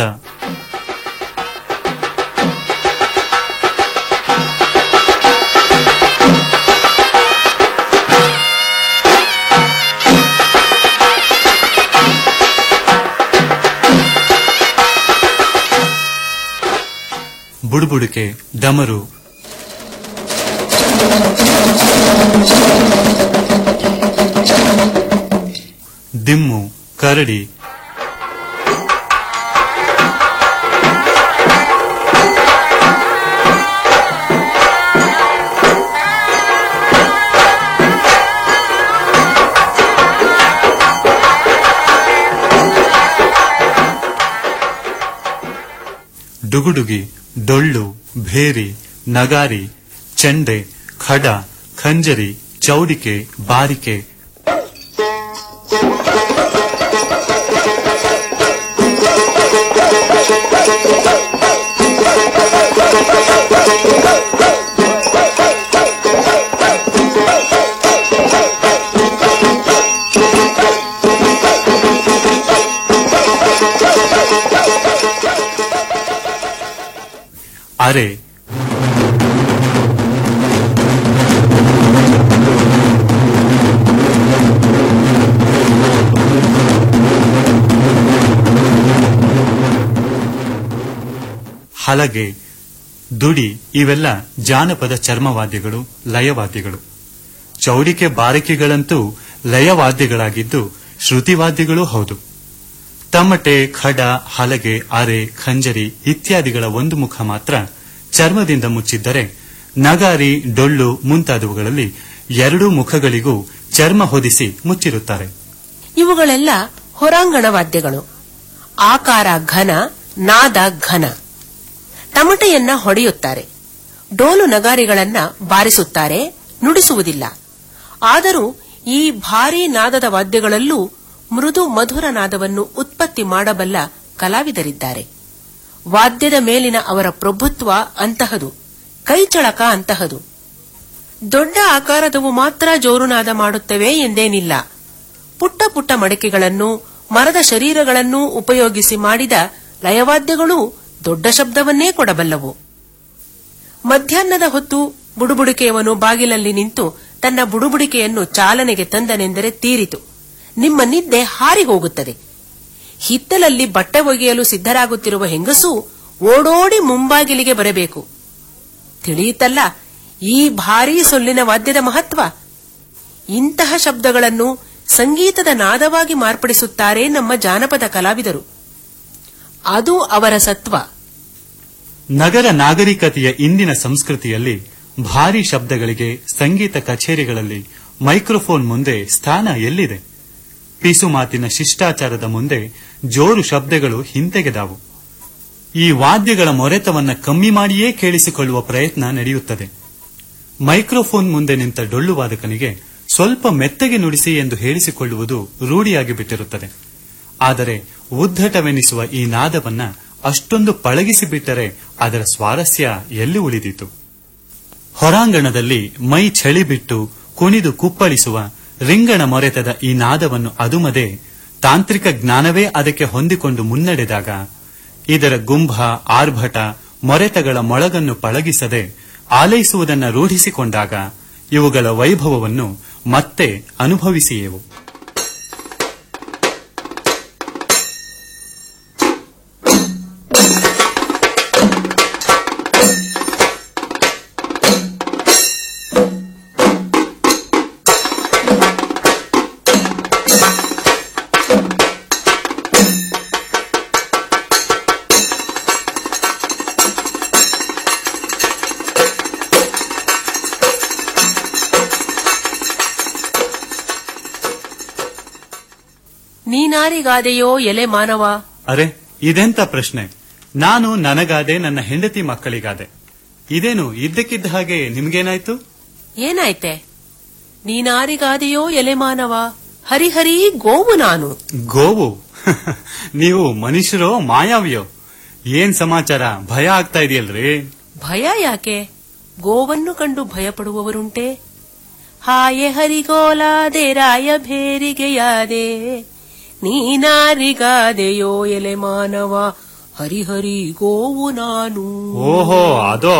ಬುಡುಬುಡುಕೆ ಡಮರು ದಿಮ್ಮು ಕರಡಿ ಡುಗುಡುಗಿ ಡೊಳ್ಳು ಭೇರಿ ನಗಾರಿ ಚೆಂಡೆ ಖಡ ಖಂಜರಿ ಚೌಡಿಕೆ ಬಾರಿಕೆ ಅರೆ ಹಲಗೆ ದುಡಿ ಇವೆಲ್ಲ ಜಾನಪದ ಚರ್ಮವಾದ್ಯಗಳು ಲಯವಾದ್ಯಗಳು ಚೌಡಿಕೆ ಬಾರಿಕೆಗಳಂತೂ ಲಯವಾದ್ಯಗಳಾಗಿದ್ದು ಶ್ರುತಿವಾದ್ಯಗಳೂ ಹೌದು ತಮಟೆ ಖಡ ಹಲಗೆ ಅರೆ ಖಂಜರಿ ಇತ್ಯಾದಿಗಳ ಒಂದು ಮುಖ ಮಾತ್ರ ಚರ್ಮದಿಂದ ಮುಚ್ಚಿದ್ದರೆ ನಗಾರಿ ಡೊಳ್ಳು ಮುಂತಾದವುಗಳಲ್ಲಿ ಎರಡೂ ಮುಖಗಳಿಗೂ ಚರ್ಮ ಹೊದಿಸಿ ಮುಚ್ಚಿರುತ್ತಾರೆ ಇವುಗಳೆಲ್ಲ ಹೊರಾಂಗಣ ವಾದ್ಯಗಳು ಆಕಾರ ಘನ ನಾದ ಘನ ತಮಟೆಯನ್ನ ಹೊಡೆಯುತ್ತಾರೆ ಡೋಲು ನಗಾರಿಗಳನ್ನ ಬಾರಿಸುತ್ತಾರೆ ನುಡಿಸುವುದಿಲ್ಲ ಆದರೂ ಈ ಭಾರೀ ನಾದದ ವಾದ್ಯಗಳಲ್ಲೂ ಮೃದು ಮಧುರ ನಾದವನ್ನು ಉತ್ಪತ್ತಿ ಮಾಡಬಲ್ಲ ಕಲಾವಿದರಿದ್ದಾರೆ ವಾದ್ಯದ ಮೇಲಿನ ಅವರ ಪ್ರಭುತ್ವ ಅಂತಹದು ಕೈಚಳಕ ಅಂತಹದು ದೊಡ್ಡ ಆಕಾರದವು ಮಾತ್ರ ಜೋರುನಾದ ಮಾಡುತ್ತವೆ ಎಂದೇನಿಲ್ಲ ಪುಟ್ಟ ಪುಟ್ಟ ಮಡಕೆಗಳನ್ನು ಮರದ ಶರೀರಗಳನ್ನೂ ಉಪಯೋಗಿಸಿ ಮಾಡಿದ ಲಯವಾದ್ಯಗಳೂ ದೊಡ್ಡ ಶಬ್ದವನ್ನೇ ಕೊಡಬಲ್ಲವು ಮಧ್ಯಾಹ್ನದ ಹೊತ್ತು ಬುಡುಬುಡಿಕೆಯವನು ಬಾಗಿಲಲ್ಲಿ ನಿಂತು ತನ್ನ ಬುಡುಬುಡಿಕೆಯನ್ನು ಚಾಲನೆಗೆ ತಂದನೆಂದರೆ ತೀರಿತು ನಿಮ್ಮ ನಿದ್ದೆ ಹಾರಿ ಹೋಗುತ್ತದೆ ಹಿತ್ತಲಲ್ಲಿ ಬಟ್ಟೆ ಒಗೆಯಲು ಸಿದ್ಧರಾಗುತ್ತಿರುವ ಹೆಂಗಸು ಓಡೋಡಿ ಮುಂಬಾಗಿಲಿಗೆ ಬರಬೇಕು ತಿಳಿಯುತ್ತಲ್ಲ ಈ ಭಾರೀ ಸೊಲ್ಲಿನ ವಾದ್ಯದ ಮಹತ್ವ ಇಂತಹ ಶಬ್ದಗಳನ್ನು ಸಂಗೀತದ ನಾದವಾಗಿ ಮಾರ್ಪಡಿಸುತ್ತಾರೆ ನಮ್ಮ ಜಾನಪದ ಕಲಾವಿದರು ಅದು ಅವರ ಸತ್ವ ನಗರ ನಾಗರಿಕತೆಯ ಇಂದಿನ ಸಂಸ್ಕೃತಿಯಲ್ಲಿ ಭಾರಿ ಶಬ್ದಗಳಿಗೆ ಸಂಗೀತ ಕಚೇರಿಗಳಲ್ಲಿ ಮೈಕ್ರೋಫೋನ್ ಮುಂದೆ ಸ್ಥಾನ ಎಲ್ಲಿದೆ ಪಿಸು ಮಾತಿನ ಶಿಷ್ಟಾಚಾರದ ಮುಂದೆ ಜೋರು ಶಬ್ದಗಳು ಹಿಂತೆಗೆದಾವು ಈ ವಾದ್ಯಗಳ ಮೊರೆತವನ್ನ ಕಮ್ಮಿ ಮಾಡಿಯೇ ಕೇಳಿಸಿಕೊಳ್ಳುವ ಪ್ರಯತ್ನ ನಡೆಯುತ್ತದೆ ಮೈಕ್ರೋಫೋನ್ ಮುಂದೆ ನಿಂತ ಡೊಳ್ಳು ವಾದಕನಿಗೆ ಸ್ವಲ್ಪ ಮೆತ್ತಗೆ ನುಡಿಸಿ ಎಂದು ಹೇಳಿಸಿಕೊಳ್ಳುವುದು ರೂಢಿಯಾಗಿ ಬಿಟ್ಟಿರುತ್ತದೆ ಆದರೆ ಉದ್ದಟವೆನಿಸುವ ಈ ನಾದವನ್ನ ಅಷ್ಟೊಂದು ಪಳಗಿಸಿ ಬಿಟ್ಟರೆ ಅದರ ಸ್ವಾರಸ್ಯ ಎಲ್ಲಿ ಉಳಿದಿತು ಹೊರಾಂಗಣದಲ್ಲಿ ಮೈ ಚಳಿ ಬಿಟ್ಟು ಕುಣಿದು ಕುಪ್ಪಳಿಸುವ ರಿಂಗಣ ಮೊರೆತದ ಈ ನಾದವನ್ನು ಅದುಮದೆ ತಾಂತ್ರಿಕ ಜ್ಞಾನವೇ ಅದಕ್ಕೆ ಹೊಂದಿಕೊಂಡು ಮುನ್ನಡೆದಾಗ ಇದರ ಗುಂಭ ಆರ್ಭಟ ಮೊರೆತಗಳ ಮೊಳಗನ್ನು ಪಳಗಿಸದೆ ಆಲೈಸುವುದನ್ನು ರೂಢಿಸಿಕೊಂಡಾಗ ಇವುಗಳ ವೈಭವವನ್ನು ಮತ್ತೆ ಅನುಭವಿಸಿಯೆವು ನೀನಾರಿಗಾದೆಯೋ ಎಲೆ ಮಾನವ ಅರೆ ಇದೆಂತ ಪ್ರಶ್ನೆ ನಾನು ನನಗಾದೆ ನನ್ನ ಹೆಂಡತಿ ಮಕ್ಕಳಿಗಾದೆ ಇದೇನು ಇದ್ದಕ್ಕಿದ್ದ ಹಾಗೆ ನಿಮ್ಗೇನಾಯ್ತು ಏನಾಯ್ತೆ ನೀನಾರಿಗಾದೆಯೋ ಎಲೆ ಮಾನವ ಹರಿಹರಿ ಗೋವು ನಾನು ಗೋವು ನೀವು ಮನುಷ್ಯರೋ ಮಾಯಾವಿಯೋ ಏನ್ ಸಮಾಚಾರ ಭಯ ಆಗ್ತಾ ಇದೆಯಲ್ರಿ ಭಯ ಯಾಕೆ ಗೋವನ್ನು ಕಂಡು ಭಯಪಡುವವರುಂಟೆ ಹಾಯೆ ಹರಿಗೋಲಾದೆ ರಾಯ ಭೇರಿಗೆಯಾದೆ ನೀನಾರಿಗಾದೆಯೋ ಎಲೆ ಮಾನವ ಹರಿಹರಿ ಗೋವು ನಾನು ಓಹೋ ಅದೋ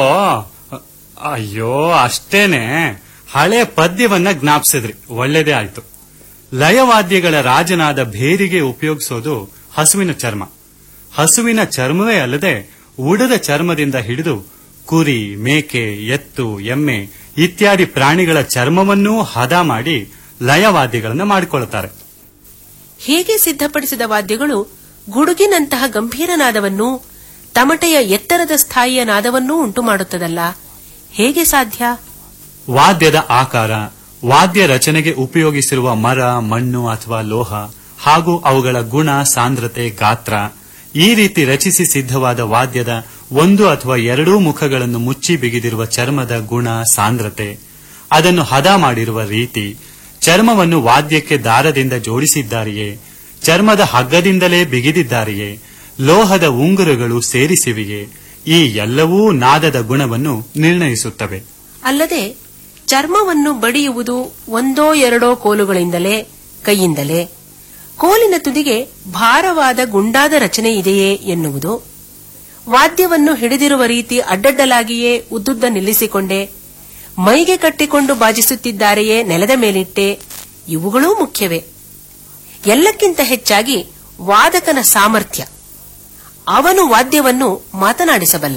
ಅಯ್ಯೋ ಅಷ್ಟೇನೆ ಹಳೆ ಪದ್ಯವನ್ನ ಜ್ಞಾಪಿಸಿದ್ರಿ ಒಳ್ಳೇದೇ ಆಯ್ತು ಲಯವಾದ್ಯಗಳ ರಾಜನಾದ ಭೇರಿಗೆ ಉಪಯೋಗಿಸೋದು ಹಸುವಿನ ಚರ್ಮ ಹಸುವಿನ ಚರ್ಮವೇ ಅಲ್ಲದೆ ಉಡದ ಚರ್ಮದಿಂದ ಹಿಡಿದು ಕುರಿ ಮೇಕೆ ಎತ್ತು ಎಮ್ಮೆ ಇತ್ಯಾದಿ ಪ್ರಾಣಿಗಳ ಚರ್ಮವನ್ನೂ ಹದ ಮಾಡಿ ಲಯವಾದ್ಯಗಳನ್ನು ಮಾಡಿಕೊಳ್ಳುತ್ತಾರೆ ಹೀಗೆ ಸಿದ್ಧಪಡಿಸಿದ ವಾದ್ಯಗಳು ಗುಡುಗಿನಂತಹ ಗಂಭೀರ ನಾದವನ್ನು ತಮಟೆಯ ಎತ್ತರದ ಸ್ಥಾಯಿಯ ನಾದವನ್ನೂ ಉಂಟು ಮಾಡುತ್ತದಲ್ಲ ಹೇಗೆ ಸಾಧ್ಯ ವಾದ್ಯದ ಆಕಾರ ವಾದ್ಯ ರಚನೆಗೆ ಉಪಯೋಗಿಸಿರುವ ಮರ ಮಣ್ಣು ಅಥವಾ ಲೋಹ ಹಾಗೂ ಅವುಗಳ ಗುಣ ಸಾಂದ್ರತೆ ಗಾತ್ರ ಈ ರೀತಿ ರಚಿಸಿ ಸಿದ್ಧವಾದ ವಾದ್ಯದ ಒಂದು ಅಥವಾ ಎರಡೂ ಮುಖಗಳನ್ನು ಮುಚ್ಚಿ ಬಿಗಿದಿರುವ ಚರ್ಮದ ಗುಣ ಸಾಂದ್ರತೆ ಅದನ್ನು ಹದ ಮಾಡಿರುವ ರೀತಿ ಚರ್ಮವನ್ನು ವಾದ್ಯಕ್ಕೆ ದಾರದಿಂದ ಜೋಡಿಸಿದ್ದಾರೆಯೇ ಚರ್ಮದ ಹಗ್ಗದಿಂದಲೇ ಬಿಗಿದಿದ್ದಾರೆಯೇ ಲೋಹದ ಉಂಗುರಗಳು ಸೇರಿಸಿವೆಯೇ ಈ ಎಲ್ಲವೂ ನಾದದ ಗುಣವನ್ನು ನಿರ್ಣಯಿಸುತ್ತವೆ ಅಲ್ಲದೆ ಚರ್ಮವನ್ನು ಬಡಿಯುವುದು ಒಂದೋ ಎರಡೋ ಕೋಲುಗಳಿಂದಲೇ ಕೈಯಿಂದಲೇ ಕೋಲಿನ ತುದಿಗೆ ಭಾರವಾದ ಗುಂಡಾದ ರಚನೆ ಇದೆಯೇ ಎನ್ನುವುದು ವಾದ್ಯವನ್ನು ಹಿಡಿದಿರುವ ರೀತಿ ಅಡ್ಡಡ್ಡಲಾಗಿಯೇ ಉದ್ದುದ್ದ ನಿಲ್ಲಿಸಿಕೊಂಡೆ ಮೈಗೆ ಕಟ್ಟಿಕೊಂಡು ಬಾಜಿಸುತ್ತಿದ್ದಾರೆಯೇ ನೆಲದ ಮೇಲಿಟ್ಟೆ ಇವುಗಳೂ ಮುಖ್ಯವೇ ಎಲ್ಲಕ್ಕಿಂತ ಹೆಚ್ಚಾಗಿ ವಾದಕನ ಸಾಮರ್ಥ್ಯ ಅವನು ವಾದ್ಯವನ್ನು ಮಾತನಾಡಿಸಬಲ್ಲ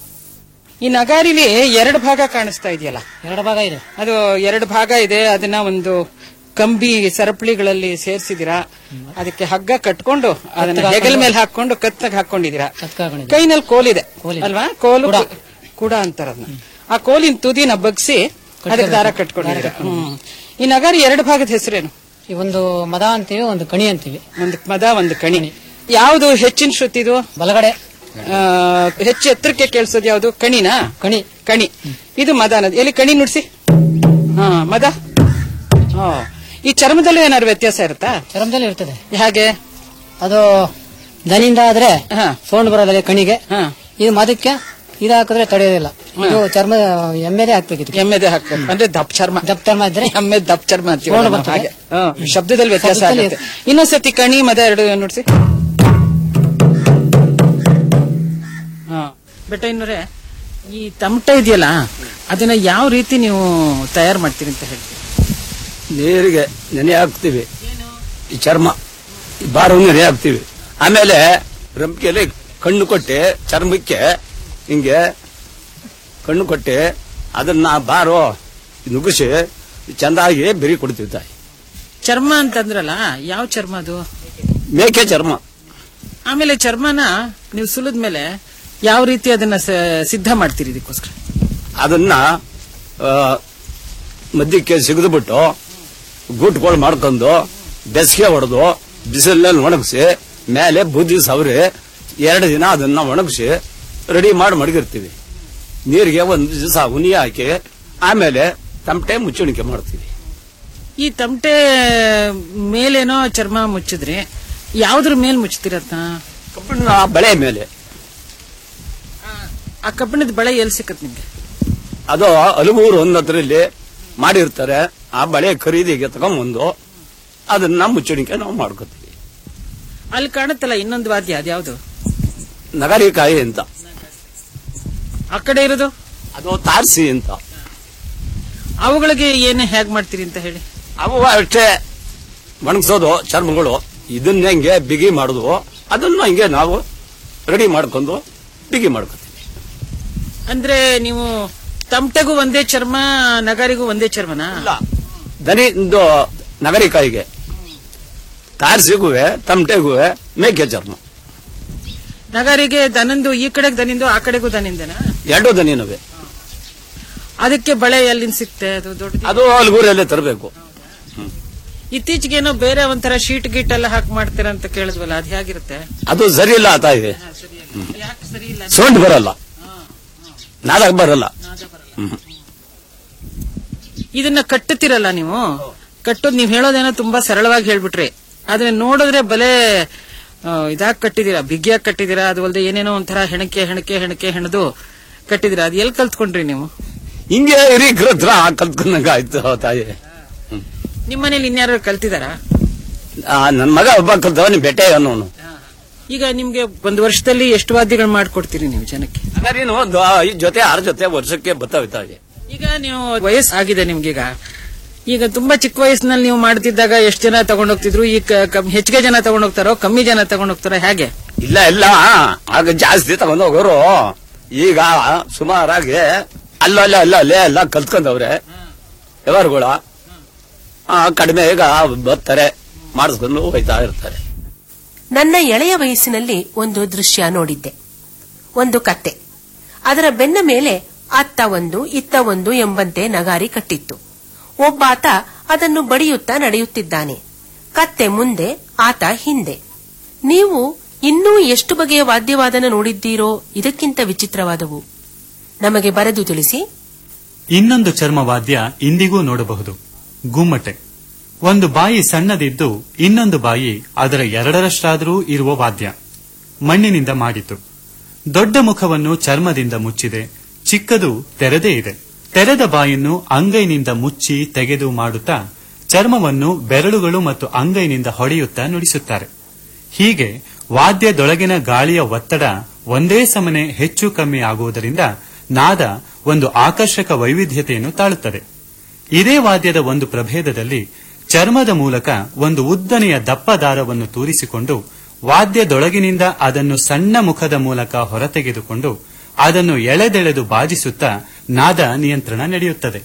ಈ ನಗಾರಿಲಿ ಎರಡು ಭಾಗ ಕಾಣಿಸ್ತಾ ಇದೆಯಲ್ಲ ಎರಡು ಭಾಗ ಇದೆ ಅದು ಎರಡು ಭಾಗ ಇದೆ ಅದನ್ನ ಒಂದು ಕಂಬಿ ಸರಪಳಿಗಳಲ್ಲಿ ಸೇರಿಸಿದಿರಾ ಅದಕ್ಕೆ ಹಗ್ಗ ಕಟ್ಕೊಂಡು ಅದನ್ನ ಕತ್ತಿ ಹೆಗಲ ಹಾಕೊಂಡು- ಮೇಲೆ ಹಾಕೊಂಡು ಕತ್ತಾಗ ಹಾಕೊಂಡಿದೀರಾ ಹಾಕೊಂಡಿದ್ದೀವಿ. ಕೈನಲ್ಲಿ ಕೋಲಿದೆ ಕೋಲಿದೆ. ಅಲ್ವಾ ಕೋಲು ಕೂಡ. ಕೂಡ ಅಂತಾರ ಅದನ್ನ ಆ ಕೋಲಿನ ತುದಿನ ಬಗ್ಸಿ ಅದಕ್ಕೆ ದಾರ ಕಟ್ಕೊಂಡಿದ್ದೀರಾ ಹ್ಮ್ ಈ ನಗಾರಿ ಎರಡು ಭಾಗದ ಹೆಸರೇನು ಈ ಒಂದು ಮದ ಅಂತೀವಿ ಒಂದು ಕಣಿ ಅಂತೀವಿ ಒಂದು ಮದ ಒಂದು ಕಣಿ ಯಾವುದು ಹೆಚ್ಚಿನ ಶ್ರುತಿದು ಬಲಗಡೆ ಆ, ಹೆಚ್ಚು ಎತ್ತರಕ್ಕೆ ಕೇಳಿಸೋದು ಯಾವುದು ಕಣಿನಾ ಕಣಿ ಕಣಿ ಇದು ಮದ ಅನ್ನೋದು ಎಲ್ಲಿ ಕಣಿ ನುಡ್ಸಿ ಹಾ ಮದ ಹಾ ಈ ಚರ್ಮದಲ್ಲೂ ಏನಾದ್ರು ವ್ಯತ್ಯಾಸ ಇರುತ್ತಾ ಚರ್ಮದಲ್ಲಿ ಇರ್ತದೆ ಹೇಗೆ ಅದು ದನಿಂದ ಆದ್ರೆ ಸೌಂಡ್ ಬರೋದಿಲ್ಲ ಕಣಿಗೆ ಇದು ಮದಕ್ಕೆ ಇದು ಹಾಕಿದ್ರೆ ತಡೆಯೋದಿಲ್ಲ ಇದು ಚರ್ಮ ಎಮ್ಮೆದೆ ಹಾಕ್ಬೇಕಿತ್ತು ಎಮ್ಮೆದೆ ಹಾಕ್ಬೇಕು ಅಂದ್ರೆ ದಪ್ಪ ಚರ್ಮ ದಪ್ಪ ಚರ್ಮ ಇದ್ರೆ ಎಮ್ಮೆ ದಪ್ಪ ಚರ್ಮ ಅಂತೀವಿ ಸೌಂಡ್ ನಾವು ಬರ್ತದೆ. ಹಾಗೆ ಹಾ, ಶಬ್ದದಲ್ಲಿ ವ್ಯತ್ಯಾಸ ಶಬ್ದದಲ್ಲಿ ಆಗುತ್ತೆ ಇನ್ನೊಂದ್ಸತಿ ಕಣಿ ಮದ ಎರಡು ನುಡ್ಸಿ ಹಾ ಬೆಟ್ಟ ಇನ್ನೂರೇ ಈ ತಮಟ ಇದೆಯಲ್ಲ ಅದನ್ನ ಯಾವ ರೀತಿ ನೀವು ತಯಾರು ಮಾಡ್ತೀರಿ ಅಂತ ಹೇಳ್ತೀವಿ ನೀರಿಗೆ ನೆನೆ ಹಾಕ್ತೀವಿ ಈ ಚರ್ಮ ಈ ಭಾರವನ್ನು ನೆನೆ ಹಾಕ್ತೀವಿ ಆಮೇಲೆ ರಂಪಿಗೆಯಲ್ಲಿ ಕಣ್ಣು ಕೊಟ್ಟು ಚರ್ಮಕ್ಕೆ ಹಿಂಗೆ ಕಣ್ಣು ಕೊಟ್ಟು ಅದನ್ನ ಬಾರೋ ನುಗ್ಗಿಸಿ ಚಂದಾಗಿ ಬೆರಿ ಕೊಡ್ತೀವಿ ತಾಯಿ ಚರ್ಮ ಅಂತಂದ್ರಲ್ಲ ಯಾವ ಚರ್ಮ ಅದು ಮೇಕೆ ಚರ್ಮ ಆಮೇಲೆ ಚರ್ಮನ ನೀವು ಸುಲಿದ ಮೇಲೆ ಯಾವ ರೀತಿ ಅದನ್ನ ಸ- ಸಿದ್ಧ ಮಾಡ್ತೀರಿ ಇದಕ್ಕೋಸ್ಕರ ಅದನ್ನ ಆ, ಮಧ್ಯಕ್ಕೆ ಸಿಗಿದ್ಬಿಟ್ಟು ಗೂಟ್ಗಳು ಮಾಡ್ಕೊಂಡು ಬೆಸ್ಗೆ ಹೊಡೆದು ಬಿಸಿಲಲ್ಲಿ ಒಣಗಿಸಿ ಮೇಲೆ ಬೂದಿ ಸವರಿ ಎರಡು ದಿನ ಅದನ್ನ ಒಣಗಿಸಿ ರೆಡಿ ಮಾಡಿ ಮಡಗಿರ್ತೀವಿ ನೀರಿಗೆ ಒಂದು ದಿವಸ ಉನಿ ಹಾಕಿ ಆಮೇಲೆ ತಮಟೆ ಮುಚ್ಚಣಿಕೆ ಮಾಡ್ತೀವಿ ಈ ತಮಟೆ ಮೇಲೇನೋ ಚರ್ಮ ಮುಚ್ಚಿದ್ರಿ ಯಾವ್ದ್ರ ಮೇಲ್ ಮುಚ್ತೀರತ್ತ ಕಬ್ಬಿಣ ಬಳೆ ಮೇಲೆ ಆ ಕಬ್ಬಿಣದ ಬಳೆ ಎಲ್ಲಿ ಸಿಕ್ಕತ್ ನಿಮ್ಗೆ ಅದು ಹಲವೂರು ಒಂದದ್ರಲ್ಲಿ ಮಾಡಿರ್ತಾರೆ ಆ ಬಳೆ ಖರೀದಿಗೆ ತಗೊಂಬಂದು ಅದನ್ನ ಮುಚ್ಚಣಿಕೆ ನಾವು ಮಾಡ್ಕೋತೀವಿ ಅಲ್ಲಿ ಕಾಣುತ್ತಲ್ಲ ಇನ್ನೊಂದು ವಾದ್ಯ ಅದ್ಯಾವ್ದು ನಗರಿಕಾಯಿ ಅಂತ ಆ ಕಡೆ ಇರೋದು ಅದು ತಾರ್ಸಿ ಅಂತ ಅವುಗಳಿಗೆ ಏನು ಹೇಗ್ ಮಾಡ್ತೀರಿ ಅಂತ ಹೇಳಿ ಅವು ಅಷ್ಟೇ ಒಣಗಿಸೋದು ಚರ್ಮಗಳು ಇದನ್ನ ಹೆಂಗೆ ಬಿಗಿ ಮಾಡುದು ಅದನ್ನ ಹಿಂಗೆ ನಾವು ರೆಡಿ ಮಾಡ್ಕೊಂಡು ಬಿಗಿ ಮಾಡ್ಕೊತೀವಿ ಅಂದ್ರೆ ನೀವು ತಮಟೆಗೂ ಒಂದೇ ಚರ್ಮ ನಗಾರಿಗೂ ಒಂದೇ ಚರ್ಮನಾ ದನಿ ಇದು ನಗರಿಕಾಯಿಗೆ ತಾರ್ಸಿಗೂ ತಮಟೆಗೂ ಮೇಕೆ ಚರ್ಮ ನಗಾರಿಗೆ ದನಂದು ಈ ಕಡೆಗೆ ದನಿಂದು ಆ ಕಡೆಗೂ ದನಿಂದನಾ ಎರಡು ದನಿನವೆ ಅದಕ್ಕೆ ಬಳೆ ಎಲ್ಲಿಂದ ಸಿಕ್ತೆ ಅದು ದೊಡ್ಡ ಅದು ಅಲ್ಗೂರಲ್ಲೇ ತರಬೇಕು ಇತ್ತೀಚೆಗೇನೋ ಬೇರೆ ಒಂಥರ ಶೀಟ್ ಗೀಟ್ ಎಲ್ಲ ಹಾಕಿ ಮಾಡ್ತೀರ ಅಂತ ಕೇಳಿದ್ವಲ್ಲ ಅದ್ ಹೇಗಿರುತ್ತೆ ಅದು ಸರಿ ಇಲ್ಲ ತಾಯಿ ಸೌಂಡ್ ಬರಲ್ಲ ನಾದಾಗ ಬರಲ್ಲ ಹ್ಮ್. ಇದನ್ನ ಕಟ್ಟುತ್ತೀರಲ್ಲ ನೀವು ಕಟ್ಟೋದ್ ನೀವ್ ಹೇಳೋದೇನೋ ತುಂಬಾ ಸರಳವಾಗಿ ಹೇಳ್ಬಿಟ್ರಿ ಆದ್ರೆ ನೋಡಿದ್ರೆ ಬಲೆ ಆ, ಇದಾಗ್ ಕಟ್ಟಿದೀರಾ ಬಿಗಿಯಾಗಿ ಕಟ್ಟಿದೀರಾ ಅದು ಅಲ್ದೆ ಏನೇನೋ ಒಂಥರ ಹೆಣಕೆ ಹೆಣಕೆ ಹೆಣಕೆ ಹೆಣದು ಕಟ್ಟಿದೀರಾ ಅದ್ ಎಲ್ ಕಲ್ತ್ಕೊಂಡ್ರಿ ನೀವು ಹಿಂಗೆ ಹಿರೀಕ್ರ ಹತ್ರ ಕಲ್ತ್ಕೊಂಡಂಗ ಆಯ್ತು ತಾಯಿ ನಿಮ್ಮನೇಲಿ ಇನ್ಯಾರು ಕಲ್ತಿದಾರಾ ಆ, ನನ್ ಮಗ ಒಬ್ಬ ಕಲ್ತವನಿ ಬೆಟ್ಟೆ ಅನ್ನೋನು ಈಗ ನಿಮ್ಗೆ ಒಂದು ವರ್ಷದಲ್ಲಿ ಎಷ್ಟು ವಾದ್ಯಗಳು ಮಾಡ್ಕೊಡ್ತೀರಿ ನೀವು ಜನಕ್ಕೆ ಹಾಗಾದ್ರೆ ಒಂದು ಐದ್ ಜೊತೆ ಆರು ಜೊತೆ ವರ್ಷಕ್ಕೆ ಬರ್ತಾವೆ ತಾಯಿ ಈಗ ನೀವು ವಯಸ್ಸು ಆಗಿದೆ ನಿಮ್ಗೀಗ ಈಗ ತುಂಬಾ ಚಿಕ್ಕ ವಯಸ್ಸಿನಲ್ಲಿ ನೀವು ಮಾಡ್ತಿದ್ದಾಗ ಎಷ್ಟು ಜನ ತಗೊಂಡೋಗ್ತಿದ್ರು ಈಗ ಕಮ್- ಹೆಚ್ಚಿಗೆ ಜನ ತಗೊಂಡೋಗ್ತಾರೋ ಕಮ್ಮಿ ಜನ ತಗೊಂಡೋಗ್ತಾರೋ ಹೇಗೆ ಇಲ್ಲ ಇಲ್ಲ ಆಗ ಜಾಸ್ತಿ ತಗೊಂಡ್ ಹೋಗೋರು ಈಗ ಸುಮಾರಾಗಿ ಅಲ್ಲ ಅಲ್ಲ ಅಲ್ಲ ಅಲ್ಲೇ ಎಲ್ಲ ಕಲ್ತ್ಕೊಂಡವ್ರೆ ವ್ಯವಹಾರಗಳು ಆ, ಕಡಿಮೆ ಈಗ ಬರ್ತಾರೆ ಮಾಡಿಸ್ಕೊಂಡು ಹೋಯ್ತಾ ಇರ್ತಾರೆ ನನ್ನ ಎಳೆಯ ವಯಸ್ಸಿನಲ್ಲಿ ಒಂದು ದೃಶ್ಯ ನೋಡಿದ್ದೆ ಒಂದು ಕತ್ತೆ ಅದರ ಬೆನ್ನ ಮೇಲೆ ಅತ್ತ ಒಂದು ಇತ್ತ ಒಂದು ಎಂಬಂತೆ ನಗಾರಿ ಕಟ್ಟಿತ್ತು ಒಬ್ಬಾತ ಅದನ್ನು ಬಡಿಯುತ್ತಾ ನಡೆಯುತ್ತಿದ್ದಾನೆ ಕತ್ತೆ ಮುಂದೆ ಆತ ಹಿಂದೆ ನೀವು ಇನ್ನೂ ಎಷ್ಟು ಬಗೆಯ ವಾದ್ಯವಾದನ ನೋಡಿದ್ದೀರೋ ಇದಕ್ಕಿಂತ ವಿಚಿತ್ರವಾದವು ನಮಗೆ ಬರೆದು ತಿಳಿಸಿ ಇನ್ನೊಂದು ಚರ್ಮವಾದ್ಯ ಇಂದಿಗೂ ನೋಡಬಹುದು ಗುಮ್ಮಟೆ ಒಂದು ಬಾಯಿ ಸಣ್ಣದಿದ್ದು ಇನ್ನೊಂದು ಬಾಯಿ ಅದರ ಎರಡರಷ್ಟಾದರೂ ಇರುವ ವಾದ್ಯ ಮಣ್ಣಿನಿಂದ ಮಾಡಿತು ದೊಡ್ಡ ಮುಖವನ್ನು ಚರ್ಮದಿಂದ ಮುಚ್ಚಿದೆ ಚಿಕ್ಕದು ತೆರೆದೇ ಇದೆ ತೆರೆದ ಬಾಯನ್ನು ಅಂಗೈನಿಂದ ಮುಚ್ಚಿ ತೆಗೆದು ಮಾಡುತ್ತಾ ಚರ್ಮವನ್ನು ಬೆರಳುಗಳು ಮತ್ತು ಅಂಗೈನಿಂದ ಹೊಡೆಯುತ್ತಾ ನುಡಿಸುತ್ತಾರೆ ಹೀಗೆ ವಾದ್ಯದೊಳಗಿನ ಗಾಳಿಯ ಒತ್ತಡ ಒಂದೇ ಸಮನೆ ಹೆಚ್ಚು ಕಮ್ಮಿ ಆಗುವುದರಿಂದ ನಾದ ಒಂದು ಆಕರ್ಷಕ ವೈವಿಧ್ಯತೆಯನ್ನು ತಾಳುತ್ತದೆ ಇದೇ ವಾದ್ಯದ ಒಂದು ಪ್ರಭೇದದಲ್ಲಿ ಚರ್ಮದ ಮೂಲಕ ಒಂದು ಉದ್ದನೆಯ ದಪ್ಪ ದಾರವನ್ನು ತೂರಿಸಿಕೊಂಡು ವಾದ್ಯದೊಳಗಿನಿಂದ ಅದನ್ನು ಸಣ್ಣ ಮುಖದ ಮೂಲಕ ಹೊರತೆಗೆದುಕೊಂಡು ಅದನ್ನು ಎಳೆದೆಳೆದು ಬಾಜಿಸುತ್ತಾ ನಾದ ನಿಯಂತ್ರಣ ನಡೆಯುತ್ತದೆ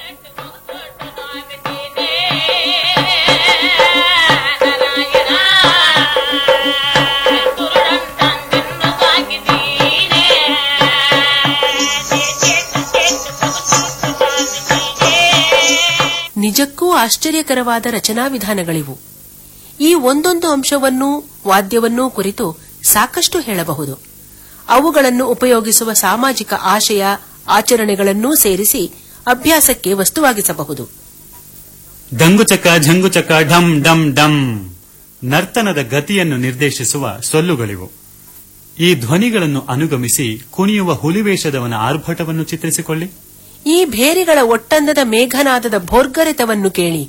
ನಿಜಕ್ಕೂ ಆಶ್ಚರ್ಯಕರವಾದ ರಚನಾ ವಿಧಾನಗಳಿವು ಈ ಒಂದೊಂದು ಅಂಶವನ್ನೂ ವಾದ್ಯವನ್ನೂ ಕುರಿತು ಸಾಕಷ್ಟು ಹೇಳಬಹುದು ಅವುಗಳನ್ನು ಉಪಯೋಗಿಸುವ ಸಾಮಾಜಿಕ ಆಶಯ ಆಚರಣೆಗಳನ್ನೂ ಸೇರಿಸಿ ಅಭ್ಯಾಸಕ್ಕೆ ವಸ್ತುವಾಗಿಸಬಹುದು ದಂಗುಚಕ ಝಂಗುಚಕ ಢಂ ಡಂ ಡಂ ನರ್ತನದ ಗತಿಯನ್ನು ನಿರ್ದೇಶಿಸುವ ಸೊಲ್ಲುಗಳಿವು ಈ ಧ್ವನಿಗಳನ್ನು ಅನುಗಮಿಸಿ ಕುಣಿಯುವ ಹುಲಿವೇಷದವನ ಆರ್ಭಟವನ್ನು ಚಿತ್ರಿಸಿಕೊಳ್ಳಿ ಈ ಭೇರಿಗಳ ಒಟ್ಟಂದದ ಮೇಘನಾದದ ಭೋರ್ಗರೆತವನ್ನು ಕೇಳಿ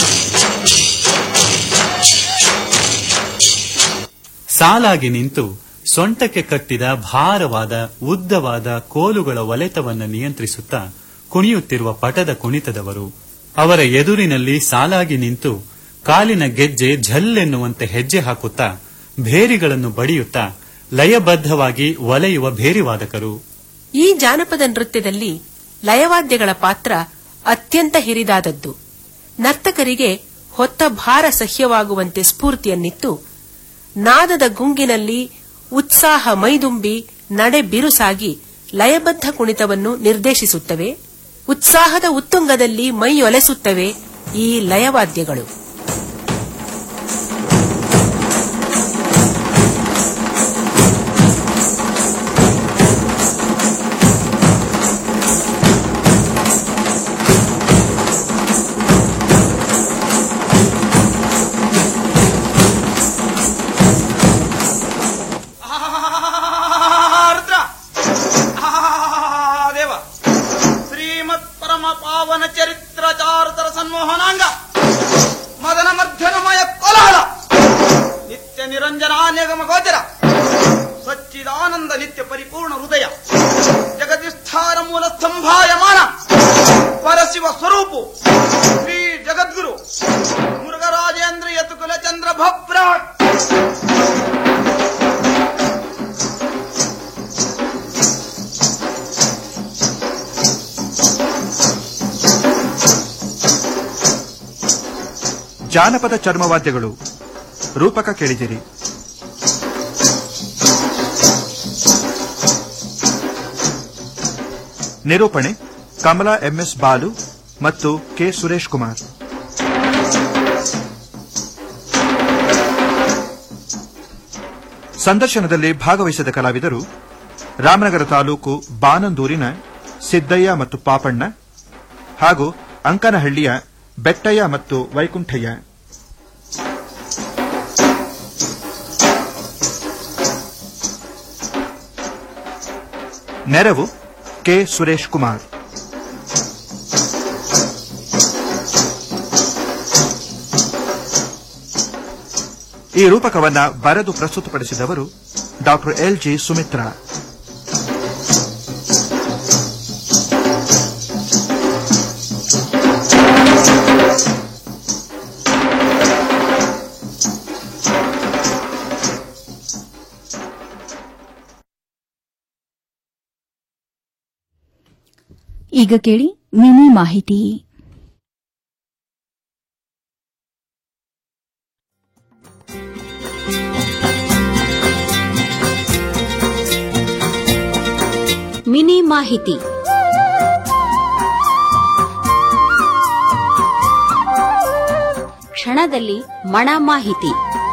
ಸಾಲಾಗಿ ನಿಂತು ಸೊಂಟಕ್ಕೆ ಕಟ್ಟಿದ ಭಾರವಾದ ಉದ್ದವಾದ ಕೋಲುಗಳ ಒಲೆತವನ್ನು ನಿಯಂತ್ರಿಸುತ್ತಾ ಕುಣಿಯುತ್ತಿರುವ ಪಟದ ಕುಣಿತದವರು ಅವರ ಎದುರಿನಲ್ಲಿ ಸಾಲಾಗಿ ನಿಂತು ಕಾಲಿನ ಗೆಜ್ಜೆ ಝಲ್ಲೆನ್ನುವಂತೆ ಹೆಜ್ಜೆ ಹಾಕುತ್ತಾ ಭೇರಿಗಳನ್ನು ಬಡಿಯುತ್ತಾ ಲಯಬದ್ಧವಾಗಿ ಒಲೆಯುವ ಭೇರಿವಾದಕರು ಈ ಜಾನಪದ ನೃತ್ಯದಲ್ಲಿ ಲಯವಾದ್ಯಗಳ ಪಾತ್ರ ಅತ್ಯಂತ ಹಿರಿದಾದದ್ದು ನರ್ತಕರಿಗೆ ಹೊತ್ತ ಭಾರ ಸಹ್ಯವಾಗುವಂತೆ ಸ್ಫೂರ್ತಿಯನ್ನಿತ್ತು ನಾದದ ಗುಂಗಿನಲ್ಲಿ ಉತ್ಸಾಹ ಮೈದುಂಬಿ ನಡೆ ಬಿರುಸಾಗಿ ಲಯಬದ್ಧ ಕುಣಿತವನ್ನು ನಿರ್ದೇಶಿಸುತ್ತವೆ ಉತ್ಸಾಹದ ಉತ್ತುಂಗದಲ್ಲಿ ಮೈಯೊಲೆಸುತ್ತವೆ ಈ ಲಯವಾದ್ಯಗಳು ರುದ್ರ ದೇವ ಶ್ರೀಮತ್ ಪರಮ ಪಾವನ ಚರಿತ್ರ ಚಾರುತರ ಸನ್ಮೋಹನಾಂಗ ಮದನ ಮಧ್ಯನಮಯ ಕೋಲಾಹಲ ನಿತ್ಯ ನಿರಂಜನ ನಿಗಮ ಗೋಚರ ಸಚ್ಚಿದಾನಂದ ನಿತ್ಯ ಪರಿಪೂರ್ಣ ಹೃದಯ ಜಗದಿಷ್ಠಾನ ಮೂಲ ಸ್ತಂಭಾಯಮಾನ ಪರಶಿವ ಸ್ವರೂಪು ಶ್ರೀ ಜಗದ್ಗುರು ಮುರುಘರಾಜೇಂದ್ರ ಯತುಕುಲ ಚಂದ್ರ ಭಭ್ರಾಟ್ ಜಾನಪದ ಚರ್ಮವಾದ್ಯಗಳು ರೂಪಕ ಕೇಳಿದಿರಿ ನಿರೂಪಣೆ ಕಮಲಾ ಎಂಎಸ್ ಬಾಲು ಮತ್ತು ಕೆ ಸುರೇಶ್ ಕುಮಾರ್ ಸಂದರ್ಶನದಲ್ಲಿ ಭಾಗವಹಿಸಿದ ಕಲಾವಿದರು ರಾಮನಗರ ತಾಲೂಕು ಬಾನಂದೂರಿನ ಸಿದ್ದಯ್ಯ ಮತ್ತು ಪಾಪಣ್ಣ ಹಾಗೂ ಅಂಕನಹಳ್ಳಿಯ ಬೆಟ್ಟಯ್ಯ ಮತ್ತು ವೈಕುಂಠಯ್ಯ ನೆರವು ಕೆ ಸುರೇಶ್ ಕುಮಾರ್ ಈ ರೂಪಕವನ್ನ ಬರೆದು ಪ್ರಸ್ತುತಪಡಿಸಿದವರು ಡಾಕ್ಟರ್ ಎಲ್ ಜಿ ಸುಮಿತ್ರಾ ಈಗ ಕೇಳಿ ಮಿನಿ ಮಾಹಿತಿ ಮಿನಿ ಮಾಹಿತಿ ಕ್ಷಣದಲ್ಲಿ ಮಣ ಮಾಹಿತಿ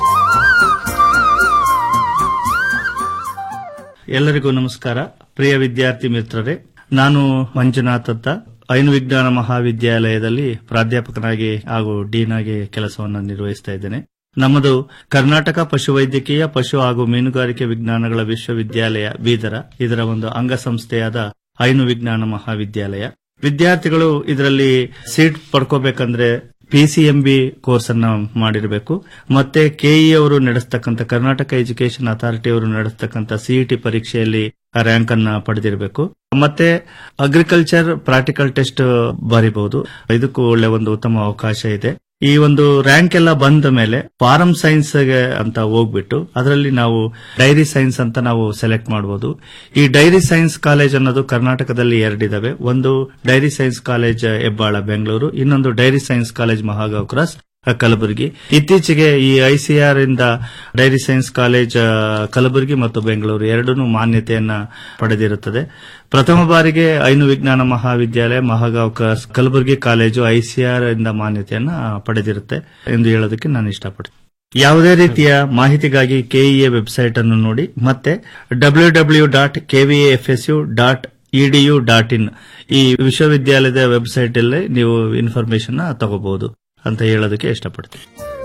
ಎಲ್ಲರಿಗೂ ನಮಸ್ಕಾರ ಪ್ರಿಯ ವಿದ್ಯಾರ್ಥಿ ಮಿತ್ರರೇ ನಾನು ಮಂಜುನಾಥ್ ಅಂತ ಐನು ವಿಜ್ಞಾನ ಮಹಾವಿದ್ಯಾಲಯದಲ್ಲಿ ಪ್ರಾಧ್ಯಾಪಕನಾಗಿ ಹಾಗೂ ಡೀನ್ ಆಗಿ ಕೆಲಸವನ್ನು ನಿರ್ವಹಿಸ್ತಾ ಇದ್ದೇನೆ ನಮ್ಮದು ಕರ್ನಾಟಕ ಪಶುವೈದ್ಯಕೀಯ ಪಶು ಹಾಗೂ ಮೀನುಗಾರಿಕೆ ವಿಜ್ಞಾನಗಳ ವಿಶ್ವವಿದ್ಯಾಲಯ ಬೀದರ ಇದರ ಒಂದು ಅಂಗಸಂಸ್ಥೆಯಾದ ಐನು ವಿಜ್ಞಾನ ಮಹಾವಿದ್ಯಾಲಯ ವಿದ್ಯಾರ್ಥಿಗಳು ಇದರಲ್ಲಿ ಸೀಟ್ ಪಡ್ಕೋಬೇಕಂದ್ರೆ ಪಿಸಿಎಂಬಿ ಕೋರ್ಸ್ ಅನ್ನ ಮಾಡಿರಬೇಕು ಮತ್ತೆ ಕೆಇ ಅವರು ನಡೆಸ್ತಕ್ಕಂಥ ಕರ್ನಾಟಕ ಎಜುಕೇಶನ್ ಅಥಾರಿಟಿ ಅವರು ನಡೆಸ್ತಕ್ಕಂಥ ಸಿಇಟಿ ಪರೀಕ್ಷೆಯಲ್ಲಿ ರ್ಯಾಂಕ್ ಅನ್ನ ಪಡೆದಿರಬೇಕು ಮತ್ತೆ ಅಗ್ರಿಕಲ್ಚರ್ ಪ್ರಾಕ್ಟಿಕಲ್ ಟೆಸ್ಟ್ ಬರೀಬಹುದು ಇದಕ್ಕೂ ಒಳ್ಳೆ ಒಂದು ಉತ್ತಮ ಅವಕಾಶ ಇದೆ ಈ ಒಂದು ರ್ಯಾಂಕ್ ಎಲ್ಲ ಬಂದ ಮೇಲೆ ಫಾರಂ ಸೈನ್ಸ್ ಅಂತ ಹೋಗ್ಬಿಟ್ಟು ಅದರಲ್ಲಿ ನಾವು ಡೈರಿ ಸೈನ್ಸ್ ಅಂತ ನಾವು ಸೆಲೆಕ್ಟ್ ಮಾಡಬಹುದು ಈ ಡೈರಿ ಸೈನ್ಸ್ ಕಾಲೇಜ್ ಅನ್ನೋದು ಕರ್ನಾಟಕದಲ್ಲಿ ಎರಡಿದಾವೆ ಒಂದು dairy science college Hebbal Bengaluru ಇನ್ನೊಂದು dairy science college Mahagaon cross Kalaburagi ಇತ್ತೀಚೆಗೆ ಈ ಐಸಿಆರ್ ಇಂದ ಡೈರಿ ಸೈನ್ಸ್ ಕಾಲೇಜ್ ಆ, ಕಲಬುರಗಿ ಮತ್ತು ಬೆಂಗಳೂರು ಎರಡೂ ಮಾನ್ಯತೆಯನ್ನ ಪಡೆದಿರುತ್ತದೆ ಪ್ರಥಮ ಬಾರಿಗೆ ಐನು ವಿಜ್ಞಾನ ಮಹಾವಿದ್ಯಾಲಯ Mahagaon cross Kalaburagi college ICAR ಇಂದ ಮಾನ್ಯತೆಯನ್ನ ಪಡೆದಿರುತ್ತೆ ಎಂದು ಹೇಳೋದಕ್ಕೆ ನಾನು ಇಷ್ಟಪಡ್ತೀನಿ ಯಾವುದೇ ರೀತಿಯ ಮಾಹಿತಿಗಾಗಿ ಕೆಇಎ ವೆಬ್ಸೈಟ್ ಅನ್ನು ನೋಡಿ ಮತ್ತೆ W W dot KVFSU dot EDU dot in ಈ ವಿಶ್ವವಿದ್ಯಾಲಯದ ವೆಬ್ಸೈಟ್ ಅಲ್ಲಿ ನೀವು ಇನ್ಫಾರ್ಮೇಶನ್ ತಗೋಬಹುದು ಅಂತ ಹೇಳೋದಕ್ಕೆ ಇಷ್ಟಪಡ್ತೀನಿ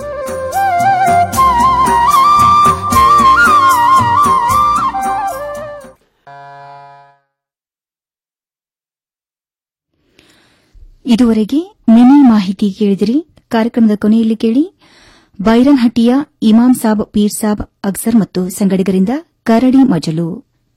ಇದುವರೆಗೆ ಮಿನಿ ಮಾಹಿತಿ ಕೇಳಿದಿರಿ ಕಾರ್ಯಕ್ರಮದ ಕೊನೆಯಲ್ಲಿ ಕೇಳಿ ಬೈರನ್ಹಟ್ಟಿಯ ಇಮಾಮ್ ಸಾಬ್ ಪೀರ್ ಸಾಬ್ ಅಗ್ಸರ್ ಮತ್ತು ಸಂಗಡಿಗರಿಂದ ಕರಡಿ ಮಜಲು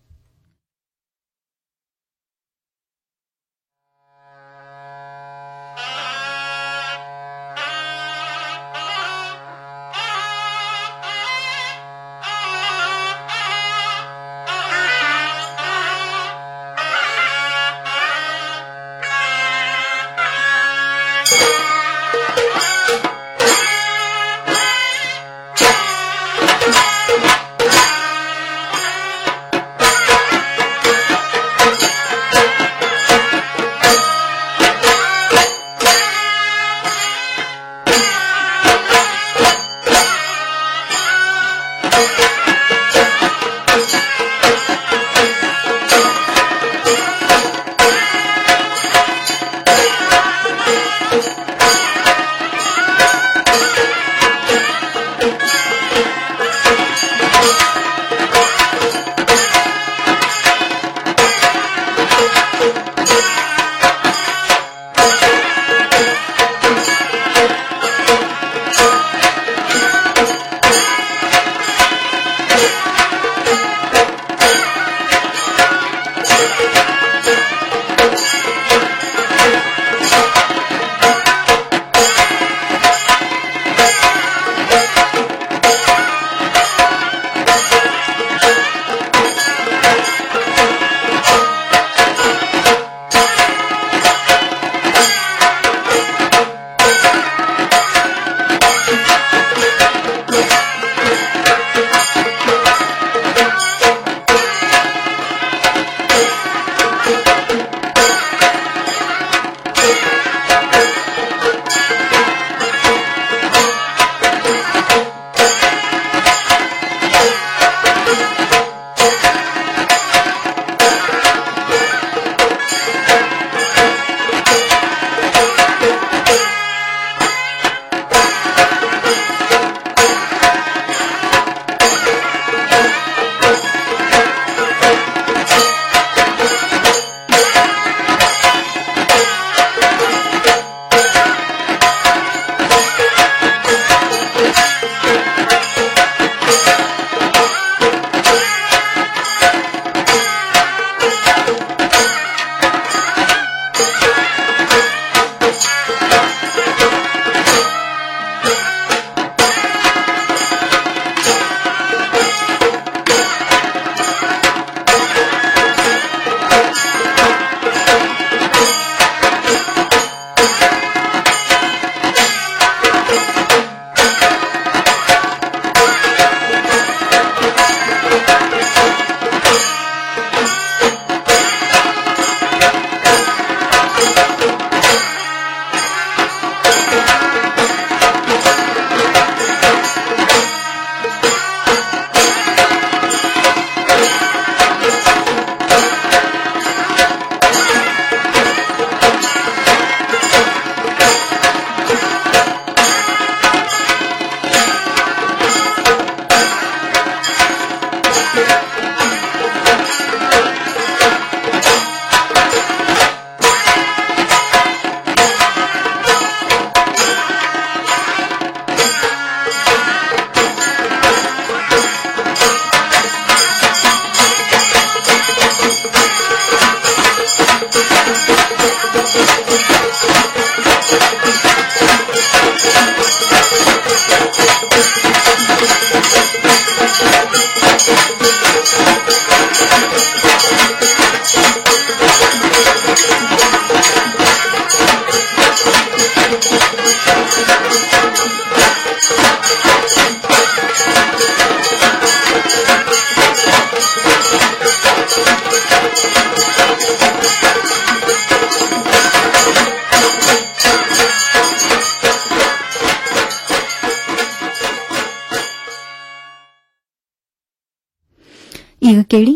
ಈಗ ಕೇಳಿ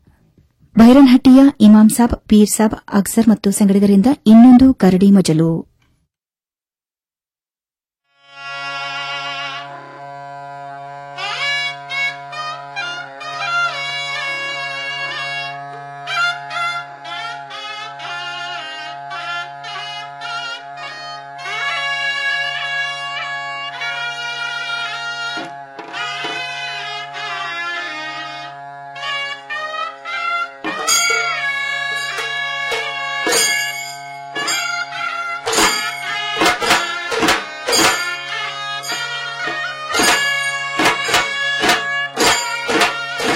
ಭೈರನ್ಹಟ್ಟಿಯ ಇಮಾಮ್ ಸಾಬ್ ಪೀರ್ ಸಾಬ್ ಅಕ್ಸರ್ ಮತ್ತು ಸಂಗಡಿಗರಿಂದ ಇನ್ನೊಂದು ಕರಡಿ ಮಜಲು